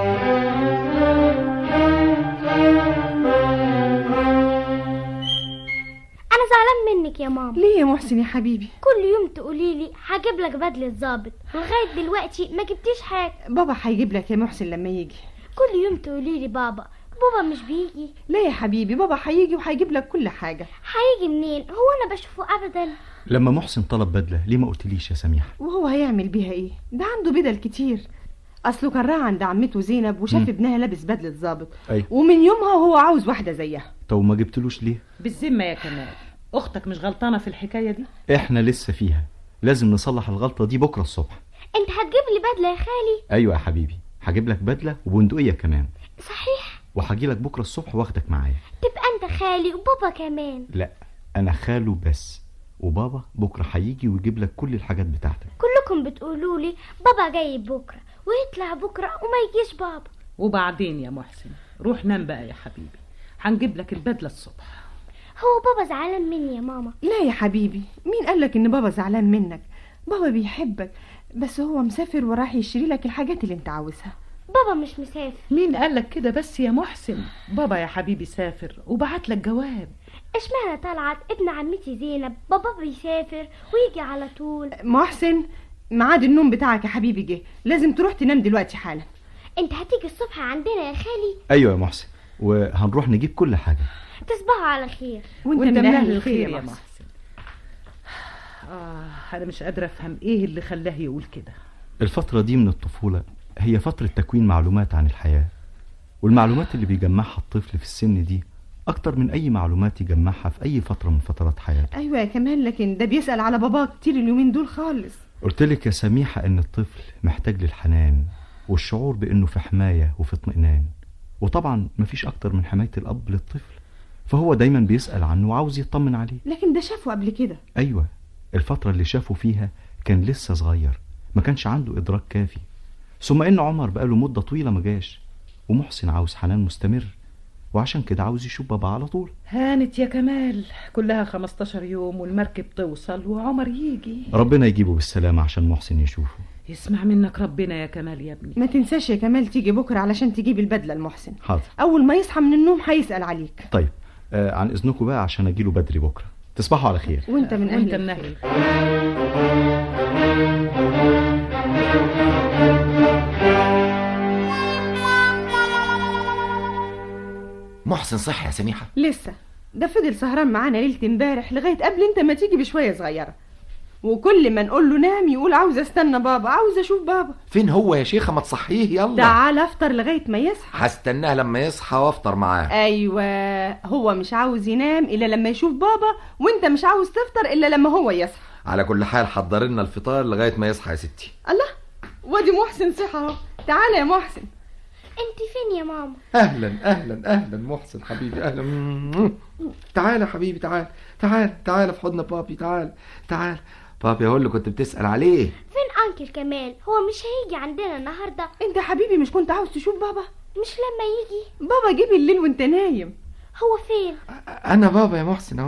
انا زعلان منك يا ماما ليه يا محسن يا حبيبي كل يوم تقولي لي هجيب لك بدله ظابط ولغايه دلوقتي ما جبتيش حاجه بابا هيجيب لك يا محسن لما يجي كل يوم تقولي لي بابا بابا مش بيجي لا يا حبيبي بابا هيجي وهيجيب لك كل حاجة هيجي منين هو انا بشوفه ابدا لما محسن طلب بدلة ليه ما قلتليش يا سميحة وهو هيعمل بيها ايه ده عنده بدل كتير اصله كان راح عند عمته زينب وشاف مم. ابنها لابس بدلة ظابط أيوة ومن يومها وهو عاوز واحدة زيها طب ما جبتلوش ليه بالذمة يا كمال أختك مش غلطانة في الحكاية دي احنا لسه فيها لازم نصلح الغلطة دي بكرة الصبح انت هتجيب لي بدله يا خالي ايوه يا حبيبي هجيب لك بدلة وبندقية كمان صحيح وهجي لك بكرة الصبح واخدك معايا تبقى انت خالي وبابا كمان لا انا خاله بس وبابا بكرة هيجي ويجيب لك كل الحاجات بتاعتك كلكم بتقولوا لي بابا جاي بكره ويطلع بكره وما يجيش بابا وبعدين يا محسن روح نام بقى يا حبيبي هنجيب لك البدلة الصبح هو بابا زعلان مني يا ماما لا يا حبيبي مين قالك ان بابا زعلان منك بابا بيحبك بس هو مسافر وراح يشتري لك الحاجات اللي انت عاوزها بابا مش مسافر مين قالك كده بس يا محسن بابا يا حبيبي سافر وبعت لك جواب اشمعنى طلعت ابن عمتي زينب بابا بيسافر ويجي على طول محسن ميعاد النوم بتاعك يا حبيبي جه لازم تروح تنام دلوقتي حالا انت هتيجي الصبح عندنا يا خالي ايوه يا محسن وهنروح نجيب كل حاجة تصبحوا على خير وانت, وانت من اهل الخير يا محسن محسن آه أنا مش قادرة أفهم إيه اللي خلاه يقول كده الفترة دي من الطفولة هي فترة تكوين معلومات عن الحياة والمعلومات اللي بيجمعها الطفل في السن دي أكتر من أي معلومات يجمعها في أي فترة من فترات حياته ايوه يا كمال لكن ده بيسأل على باباه كتير اليومين دول خالص قلت لك يا سميحة إن الطفل محتاج للحنان والشعور بإنه في حماية وفي اطمئنان وطبعا مفيش أكتر من حماية الأب للطفل فهو دايما بيسأل عنه وعاوز يطمن عليه لكن ده شافه قبل كده أيوة الفترة اللي شافه فيها كان لسه صغير ما كانش عنده إدراك كافي ثم إن عمر بقاله مدة طويلة ما جاش ومحسن عاوز حنان مستمر وعشان كده عاوز يشوف بابا على طول هانت يا كمال كلها 15 يوم والمركب توصل وعمر يجي ربنا يجيبه بالسلامة عشان محسن يشوفه يسمع منك ربنا يا كمال يا ابني ما تنساش يا كمال تيجي بكرة علشان تجيب البدلة لمحسن حاضر أول ما يصحى من النوم هيسأل عليك طيب آه عن إذنكم بقى عشان أجيله بدري بكرة تصبحوا على خير وانت من أهل وانت من الخير. أهل محسن صح يا سميحة لسه ده فضل سهران معانا ليلة امبارح لغاية قبل انت ما تيجي بشوية صغيرة وكل ما نقول له نام يقول عاوز استنى بابا عاوز اشوف بابا فين هو يا شيخة ما تصحيه يلا تعال افطر لغاية ما يصحى هستناه لما يصحى وافطر معاه ايوه هو مش عاوز ينام الا لما يشوف بابا وانت مش عاوز تفطر الا لما هو يصحى على كل حال حضر لنا الفطار لغاية ما يصحى يا ستي الله وادي محسن صحى اهو تعالى يا محسن انت فين يا ماما اهلا اهلا اهلا محسن حبيبي اهلا تعال يا حبيبي تعال تعال تعال في حضن بابي تعال تعال بابي هو اللي كنت بتسأل عليه فين انكل كمال هو مش هيجي عندنا النهارده انت يا حبيبي مش كنت عاوز تشوف بابا مش لما يجي بابا جه بالليل وانت نايم هو فين انا بابا يا محسن اهو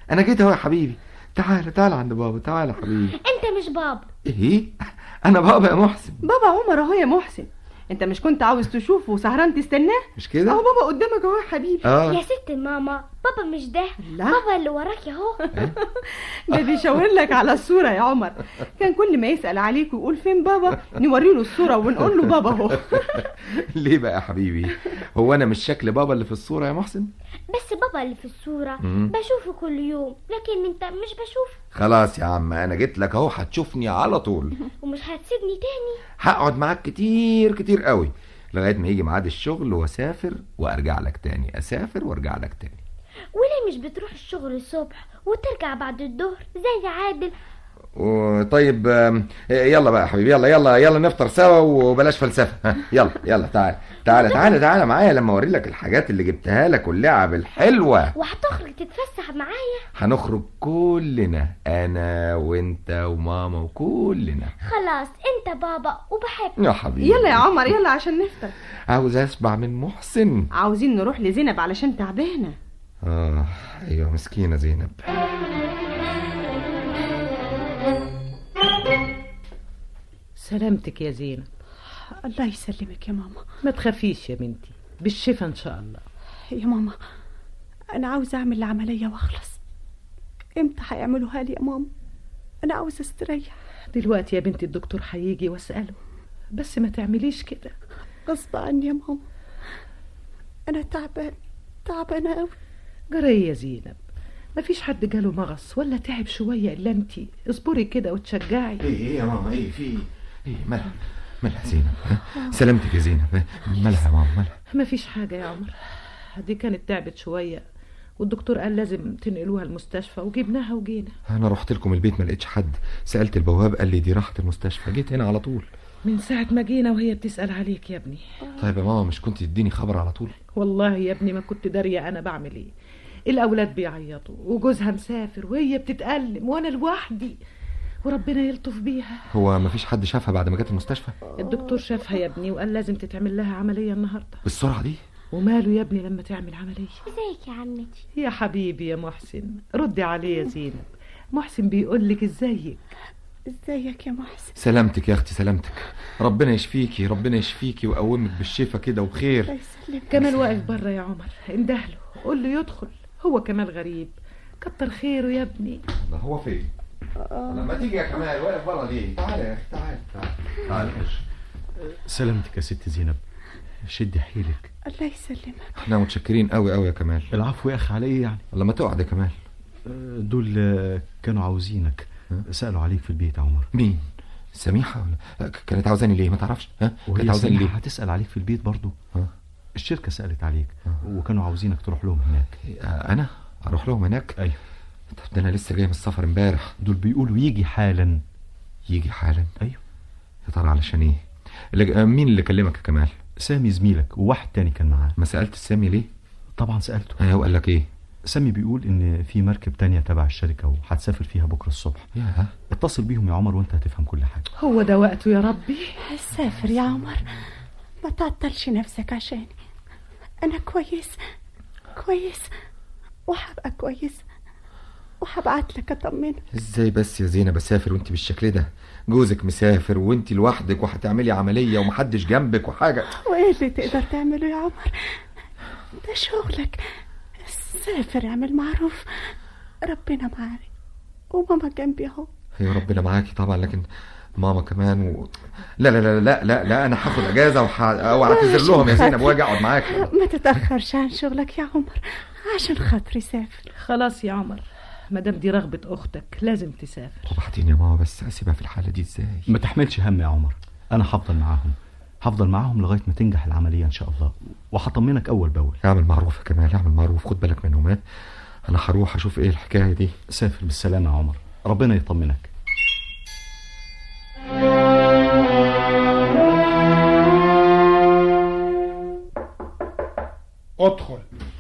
انا جيت اهو يا حبيبي تعال تعال عند بابا تعال يا حبيبي انت مش بابا ايه انا بابا يا محسن بابا عمر اهو يا محسن انت مش كنت عاوز تشوفه وسهران تستناه مش كده اهو بابا قدامك اهو يا حبيبي آه. يا ست ماما بابا مش ده لا. بابا اللي وراك اهو ده بيشاور لك على الصورة يا عمر كان كل ما يسأل عليك ويقول فين بابا نوري له الصورة ونقول له بابا اهو ليه بقى يا حبيبي هو انا مش شكل بابا اللي في الصوره يا محسن بس بابا اللي في الصورة مم. بشوفه كل يوم لكن انت مش بشوفه خلاص يا عم انا جيت لك اهو هتشوفني على طول ومش هتسيبني تاني هقعد معاك كتير كتير قوي لغايه ما يجي ميعاد الشغل واسافر وارجع لك تاني اسافر وارجع لك تاني وليه مش بتروح الشغل الصبح وترجع بعد الظهر زي عادل طيب آم، يلا بقى يا حبيبي يلا يلا يلا نفطر سوا وبلاش فلسفه ها يلا يلا تعال تعال تعال تعال معايا لما اوري لك الحاجات اللي جبتها لك واللعب الحلوه وهتخرج تتفسح معايا هنخرج كلنا انا وانت وماما وكلنا خلاص انت بابا وبحب يا حبيبي يلا يا عمر يلا عشان نفطر عاوز اسمع من محسن عاوزين نروح لزينب علشان تعبانة اه ايوه مسكينه زينب سلامتك يا زينب الله يسلمك يا ماما ما تخافيش يا بنتي بالشفا ان شاء الله يا ماما انا عاوزة اعمل العملية واخلص امتى هيعملوها لي يا ماما انا عاوزة استريح دلوقتي يا بنتي الدكتور هيجي واساله بس ما تعمليش كده غصب عني يا ماما انا تعبان تعبانة قوي جري يا زينب مفيش حد جاله مغص ولا تعب شوية إلا انتي اصبري كده وتشجعي ايه ايه يا ماما ايه في ايه مالها مالها زينب ها؟ سلامتك يا زينب ها؟ مالها يا ماما مالها مفيش حاجة يا عمر دي كانت تعبت شوية والدكتور قال لازم تنقلوها المستشفى وجبناها وجينا انا رحت لكم البيت ما لقيتش حد سالت البواب قال لي دي راحت المستشفى جيت هنا على طول من ساعة ما جينا وهي بتسأل عليك يا ابني طيب يا ماما مش كنت تديني خبر على طول والله يا ابني ما كنت دارية أنا بعمل إيه الأولاد بيعيطوا وجوزها مسافر وهي بتتألم وأنا لوحدي وربنا يلطف بيها هو مفيش حد شافها بعد ما جت المستشفى الدكتور شافها يا ابني وقال لازم تتعمل لها عملية النهاردة بالسرعه دي وماله يا ابني لما تعمل عملية ازيك يا عمتي يا حبيبي يا محسن ردي عليه يا زينب محسن بيقول لك ازيك ازيك يا محسن سلامتك يا اختي سلامتك ربنا يشفيكي ربنا يشفيكي ويقومك بالشفا كده وخير كمال واقف بره يا عمر اندهله قول له يدخل هو كمال غريب كتر خيره يا ابني ده هو فين لما تيجي يا كمال واقف بره ليه تعالى يا اخي تعالى تعالى تعالى خش سلامتك يا ست زينب شدي حيلك الله يسلمك احنا متشكرين قوي قوي يا كمال العفو يا اخي على ايه يعني لما تقعد يا كمال آه، دول آه، كانوا عاوزينك سألوا عليك في البيت يا عمر مين سميحة ولا ك- كانت عاوزاني ليه ما تعرفش ها كانت وهي عاوزاني سميحة ليه هتسأل عليك في البيت برضو ها؟ الشركة سألت عليك وكانوا عاوزينك تروح لهم هناك آه، انا اروح لهم هناك ايوه طب ده انا لسه جاي من السفر امبارح دول بيقولوا يجي حالا يجي حالا ايوه يا ترى علشان ايه اللي... آه، مين اللي كلمك يا كمال سامي زميلك وواحد تاني كان معاه ما سالت سامي ليه طبعا سألته آه، هو قال لك ايه سامي بيقول ان في مركب تانية تبع الشركة وهتسافر فيها بكرة الصبح يا اتصل بيهم يا عمر وانت هتفهم كل حاجة هو ده وقته يا ربي سافر يا عمر ما تعطلش نفسك عشاني انا كويس كويس وهبقى كويس وهبعت لك اطمنك ازاي بس يا زينب اسافر وانت بالشكل ده جوزك مسافر وانت لوحدك وهتعملي عملية ومحدش جنبك وحاجة وايه اللي تقدر تعمله يا عمر ده شغلك سافر اعمل معروف ربنا معاك وماما جنبي اهو يا ربنا معاكي طبعا لكن ماما كمان و... لا لا لا لا لا لا انا هاخد اجازه وح... واعتذر لهم يا زينب واجي اقعد معاكي ما تتأخرش عن شغلك يا عمر عشان خاطري سافر خلاص يا عمر مادام دي رغبة أختك لازم تسافر وبعدين يا ماما بس اسيبها في الحاله دي ازاي ما تحملش هم يا عمر انا هفضل معاهم هفضل معاهم لغاية ما تنجح العملية ان شاء الله وهطمنك اول باول اعمل معروف يا كمال اعمل معروف خد بالك منهم ها انا هروح اشوف ايه الحكايه دي سافر بالسلامة يا عمر ربنا يطمنك ادخل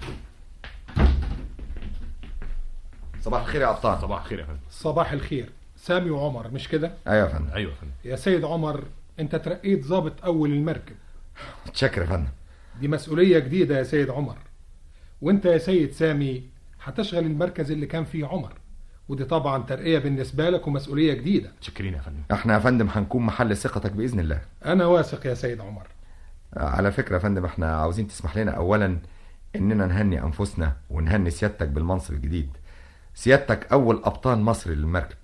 صباح الخير يا عطار صباح الخير يا فندم صباح الخير سامي وعمر مش كده ايوه يا فندم ايوه يا فندم يا سيد عمر انت ترقيت ضابط اول المركب متشكر يا فندم دي مسؤولية جديدة يا سيد عمر وانت يا سيد سامي هتشغل المركز اللي كان فيه عمر ودي طبعا ترقية بالنسبة لك ومسؤولية جديدة شكرين يا فندم احنا يا فندم هنكون محل ثقتك باذن الله أنا واثق يا سيد عمر على فكره يا فندم احنا عاوزين تسمح لنا اولا اننا نهني انفسنا ونهني سيادتك بالمنصب الجديد سيادتك اول ابطال مصر للمركب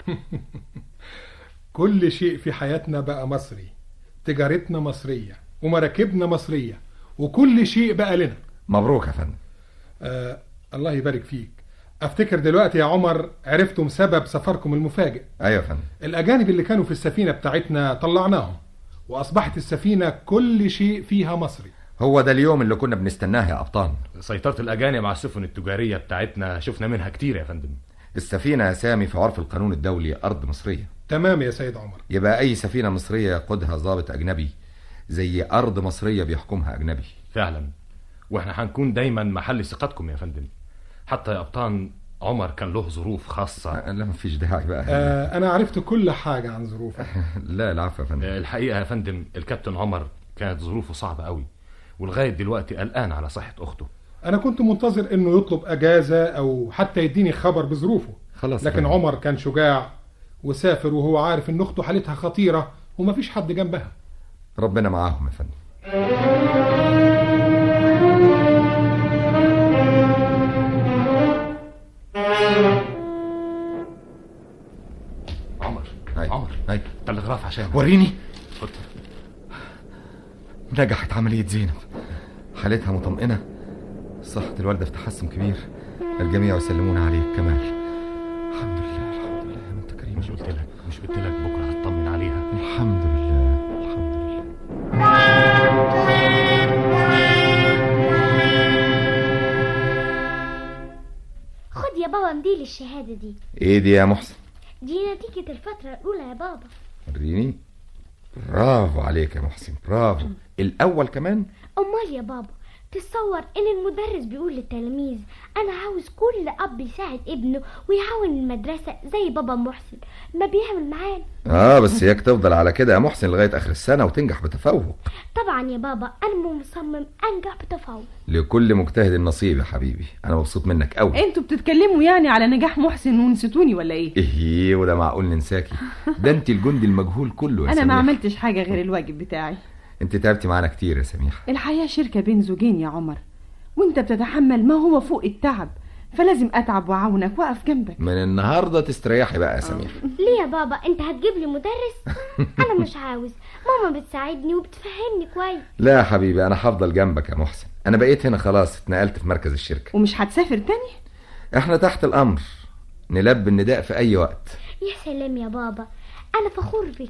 كل شيء في حياتنا بقى مصري تجارتنا مصرية ومراكبنا مصرية وكل شيء بقى لنا مبروك يا فندم آه الله يبارك فيك افتكر دلوقتي يا عمر عرفتم سبب سفركم المفاجئ ايوه يا فندم الاجانب اللي كانوا في السفينة بتاعتنا طلعناهم واصبحت السفينة كل شيء فيها مصري هو ده اليوم اللي كنا بنستناه يا ابطال سيطرة الأجانب على السفن التجارية بتاعتنا شفنا منها كتير يا فندم السفينه يا سامي في عرف القانون الدولي ارض مصريه تمام يا سيد عمر يبقى اي سفينه مصريه يقودها ضابط اجنبي زي ارض مصريه بيحكمها اجنبي فعلا واحنا هنكون دايما محل ثقتكم يا فندم حتى يا أبطان عمر كان له ظروف خاصة لا مفيش داعي بقى آه انا عرفت كل حاجة عن ظروفك لا العفو يا فندم الحقيقة يا فندم الكابتن عمر كانت ظروفه صعبة قوي ولغاية دلوقتي قلقان على صحة أخته انا كنت منتظر انه يطلب اجازة او حتى يديني خبر بظروفه خلاص لكن فندم. عمر كان شجاع وسافر وهو عارف ان اخته حالتها خطيرة ومفيش حد جنبها ربنا معاهم يا فندم عمر أيوة. عمر أيوة. تلغراف عشان وريني اتفضل نجحت عملية زينب حالتها مطمئنة صحة الوالدة في تحسن كبير الجميع يسلمون عليك كمال الحمد لله الحمد لله يا انت كريم مش قلت لك مش قلت لك بكرة هتطمن عليها الحمد لله الحمد لله خد يا بابا مديل الشهادة دي ايه دي يا محسن دي نتيجة الفترة الأولى يا بابا وريني برافو عليك يا محسن برافو الاول كمان أمال يا بابا تتصور إن المدرس بيقول للتلاميذ أنا عاوز كل أب يساعد ابنه ويعاون المدرسة زي بابا محسن ما بيعمل معانا اه بس اياك تفضل على كده يا محسن لغاية اخر السنة وتنجح بتفوق طبعا يا بابا أنا مصمم أنجح بتفوق لكل مجتهد نصيب يا حبيبي انا مبسوط منك قوي انتوا بتتكلموا يعني على نجاح محسن ونسيتوني ولا ايه ايه وده معقول ننساكي ده انت الجندي المجهول كله يا انا ما سميحة. عملتش حاجة غير الواجب بتاعي انت تعبتي معانا كتير يا سميحة الحياة شركة بين زوجين يا عمر وانت بتتحمل ما هو فوق التعب فلازم اتعب واعاونك واقف جنبك من النهاردة تستريحي بقى يا سميحة ليه يا بابا أنت هتجيب لي مدرس أنا مش عاوز ماما بتساعدني وبتفهمني كويس لا يا حبيبي انا هفضل جنبك يا محسن انا بقيت هنا خلاص اتنقلت في مركز الشركة ومش هتسافر تاني احنا تحت الامر نلبي النداء في اي وقت يا سلام يا بابا أنا فخور بك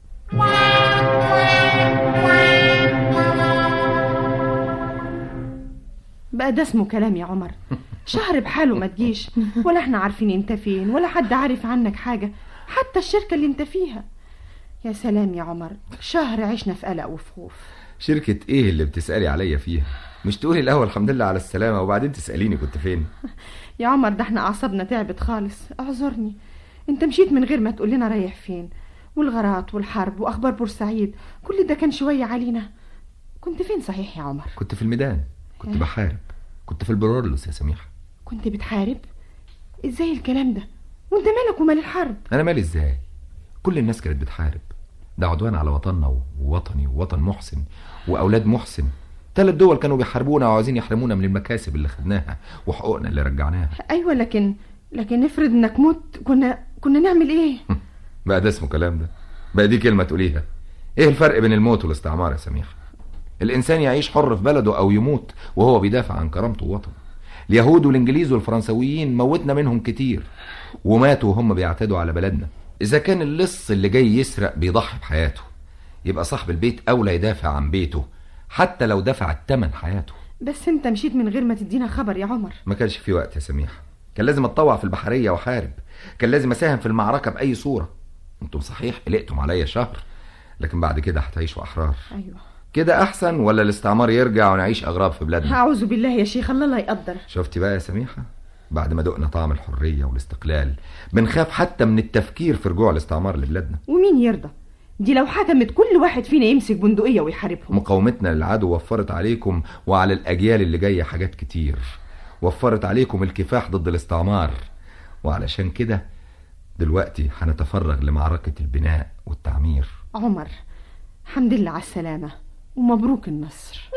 بقى ده اسمه كلام يا عمر شهر بحاله ما تجيش ولا احنا عارفين انت فين ولا حد عارف عنك حاجة حتى الشركة اللي انت فيها يا سلام يا عمر شهر عشنا في قلق وفي خوف شركة ايه اللي بتسألي عليا فيها مش تقولي الاول الحمد لله على السلامة وبعدين تسأليني كنت فين يا عمر ده احنا اعصابنا تعبت خالص اعذرني انت مشيت من غير ما تقول لنا رايح فين والغارات والحرب واخبار بورسعيد كل ده كان شوية علينا كنت فين صحيح يا عمر كنت في الميدان كنت إيه؟ بحارب كنت في البرولوس يا سميحة كنت بتحارب ازاي الكلام ده وانت مالك ومال الحرب انا مالي ازاي كل الناس كانت بتحارب ده عدوان على وطننا ووطني ووطن محسن واولاد محسن ثلاث دول كانوا بيحاربونا وعاوزين يحرمونا من المكاسب اللي خدناها وحقوقنا اللي رجعناها ايوه لكن لكن افرض انك مت كنا كنا نعمل ايه بقى ده اسمه كلام ده بقى دي كلمة تقوليها ايه الفرق بين الموت والاستعمار يا سميحة الانسان يعيش حر في بلده او يموت وهو بيدافع عن كرامته ووطنه اليهود والانجليز والفرنسويين موتنا منهم كتير وماتوا وهم بيعتدوا على بلدنا اذا كان اللص اللي جاي يسرق بيضحي بحياته يبقى صاحب البيت اولى يدافع عن بيته حتى لو دفع الثمن حياته بس انت مشيت من غير ما تدينا خبر يا عمر ما كانش في وقت يا سميحة كان لازم اتطوع في البحرية واحارب كان لازم اساهم في المعركة بأي صورة انتم صحيح قلقتم عليا شهر لكن بعد كده هتعيشوا أحرار ايوه كده أحسن ولا الاستعمار يرجع ونعيش أغراب في بلادنا اعوذ بالله يا شيخ الله لا يقدر شفتي بقى يا سميحة بعد ما دقنا طعم الحرية والاستقلال بنخاف حتى من التفكير في رجوع الاستعمار لبلادنا ومين يرضى دي لو حكمت كل واحد فينا يمسك بندقية ويحاربهم مقاومتنا للعدو وفرت عليكم وعلى الأجيال اللي جاية حاجات كتير وفرت عليكم الكفاح ضد الاستعمار وعلشان كده دلوقتي هنتفرغ لمعركة البناء والتعمير عمر حمد لله على السلامة ومبروك النصر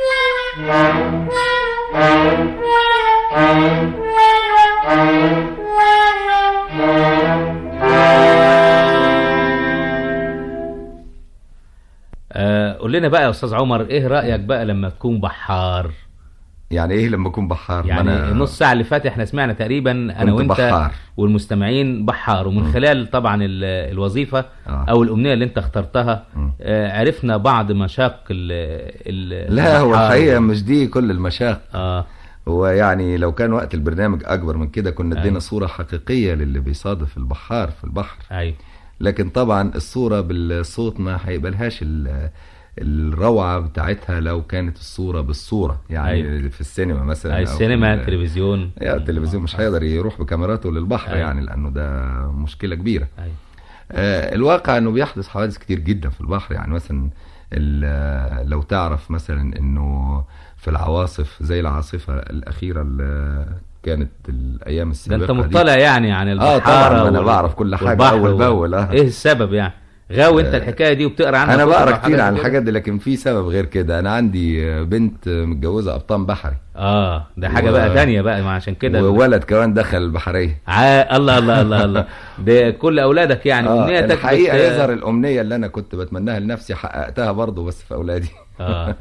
آه قول لنا بقى يا استاذ عمر ايه رايك بقى لما تكون بحار يعني ايه لما اكون بحار يعني ما أنا- النص ساعه اللي فات احنا سمعنا تقريبا انا كنت وانت بحار. والمستمعين بحار ومن خلال طبعا ال- الوظيفه او الامنيه اللي انت اخترتها آه عرفنا بعض مشاق ال ال لا هو البحار. الحقيقة مش دي كل المشاق اه هو يعني لو كان وقت البرنامج أكبر من كده كنا ادينا أيوة. صورة حقيقية للي بيصادف البحار في البحر أيوة. لكن طبعا الصورة بالصوت ما هيبقالهاش ال- الروعة بتاعتها لو كانت الصورة بالصورة يعني أيوة. في السينما مثلا أي أو في السينما ال- التلفزيون يا التلفزيون مش هيقدر يروح بكاميراته للبحر أيوة. يعني لأنه ده مشكلة كبيرة أيوة. آه، الواقع انه بيحدث حوادث كتير جدا في البحر يعني مثلا ال- لو تعرف مثلا انه في العواصف زي العاصفة الأخيرة اللي كانت الأيام ده السابقة انت دي. مطلع يعني عن اه البحاره طبعا انا وال- بعرف كل حاجة والبحر أول وال- بأول اه ايه السبب يعني غاوي انت آه، الحكايه دي وبتقرا عنها انا كتب بقرا وحاجات كتير عن كده؟ الحاجات دي لكن في سبب غير كده انا عندي بنت متجوزة قبطان بحري اه ده حاجه و- بقى تانية بقى ما عشان كده وولد كمان دخل البحرية ع... الله الله الله الله ده كل اولادك يعني آه امنيتك الحقيقة بت- يظهر الأمنية اللي أنا كنت بتمناها لنفسي حققتها برضه بس في أولادي اه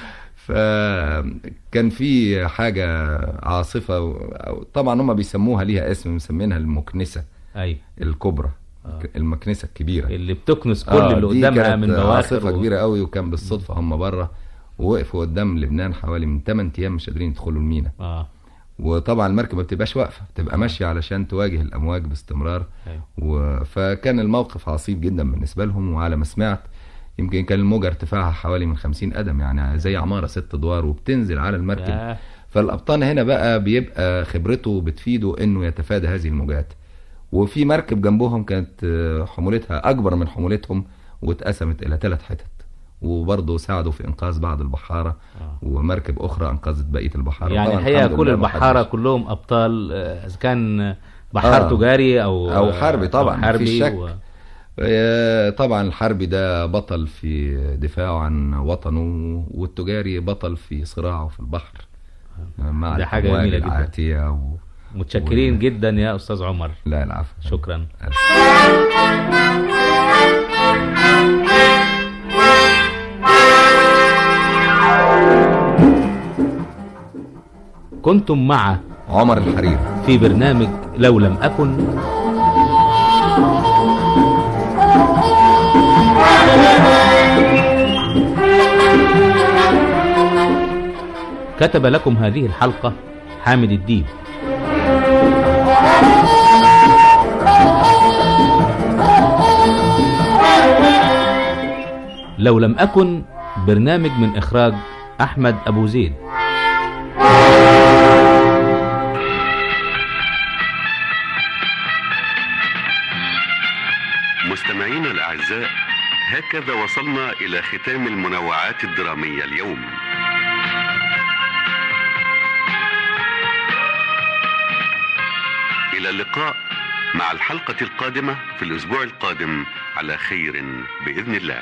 فكان في حاجة عاصفة و- أو- طبعا هم بيسموها ليها اسم مسمينها المكنسة ايوه الكبرى المكنسة الكبيرة اللي بتكنس كل اللي دي قدامها كانت من بواخر عاصفة و- كبيرة قوي وكان بالصدفة هم بره ووقفوا قدام لبنان حوالي من 8 أيام مش قادرين يدخلوا المينا اه وطبعا المركب ما بتبقاش واقفة بتبقى ماشية علشان تواجه الأمواج باستمرار أيوة. و... فكان الموقف عصيب جدا بالنسبة لهم وعلى ما سمعت يمكن كان الموجة ارتفاعها حوالي من 50 قدم يعني زي عمارة ست أدوار وبتنزل على المركب ياه. فالقبطان هنا بقى بيبقى خبرته بتفيده انه يتفادى هذه الموجات وفي مركب جنبهم كانت آه، حمولتها اكبر من حمولتهم واتقسمت الى ثلاث حتت وبرضه ساعدوا في انقاذ بعض البحاره ومركب اخرى انقذت بقيه البحاره يعني طبعاً الحقيقه الحمد كل لله ما البحاره حدش- كلهم ابطال آه، اذا كان بحار آه. تجاري او او حربي طبعا أو حربي مفيش شك و... آه، طبعا الحربي ده بطل في دفاعه عن وطنه والتجاري بطل في صراعه في البحر مع ده حاجة الأمواج جميلة جدا. العاتية و... متشكرين جدا يا استاذ عمر لا العفو شكرا كنتم مع عمر الحريري في برنامج لو لم أكن كتب لكم هذه الحلقة حامد الدين لو لم أكن برنامج من إخراج أحمد أبو زيد مستمعينا الأعزاء هكذا وصلنا إلى ختام المنوعات الدرامية اليوم إلى اللقاء مع الحلقة القادمة في الأسبوع القادم على خير بإذن الله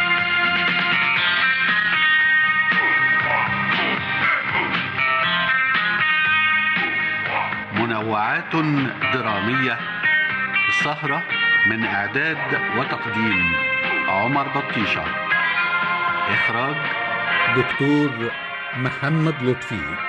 منوعات درامية سهرة من إعداد وتقديم عمر بطيشة إخراج دكتور محمد لطفي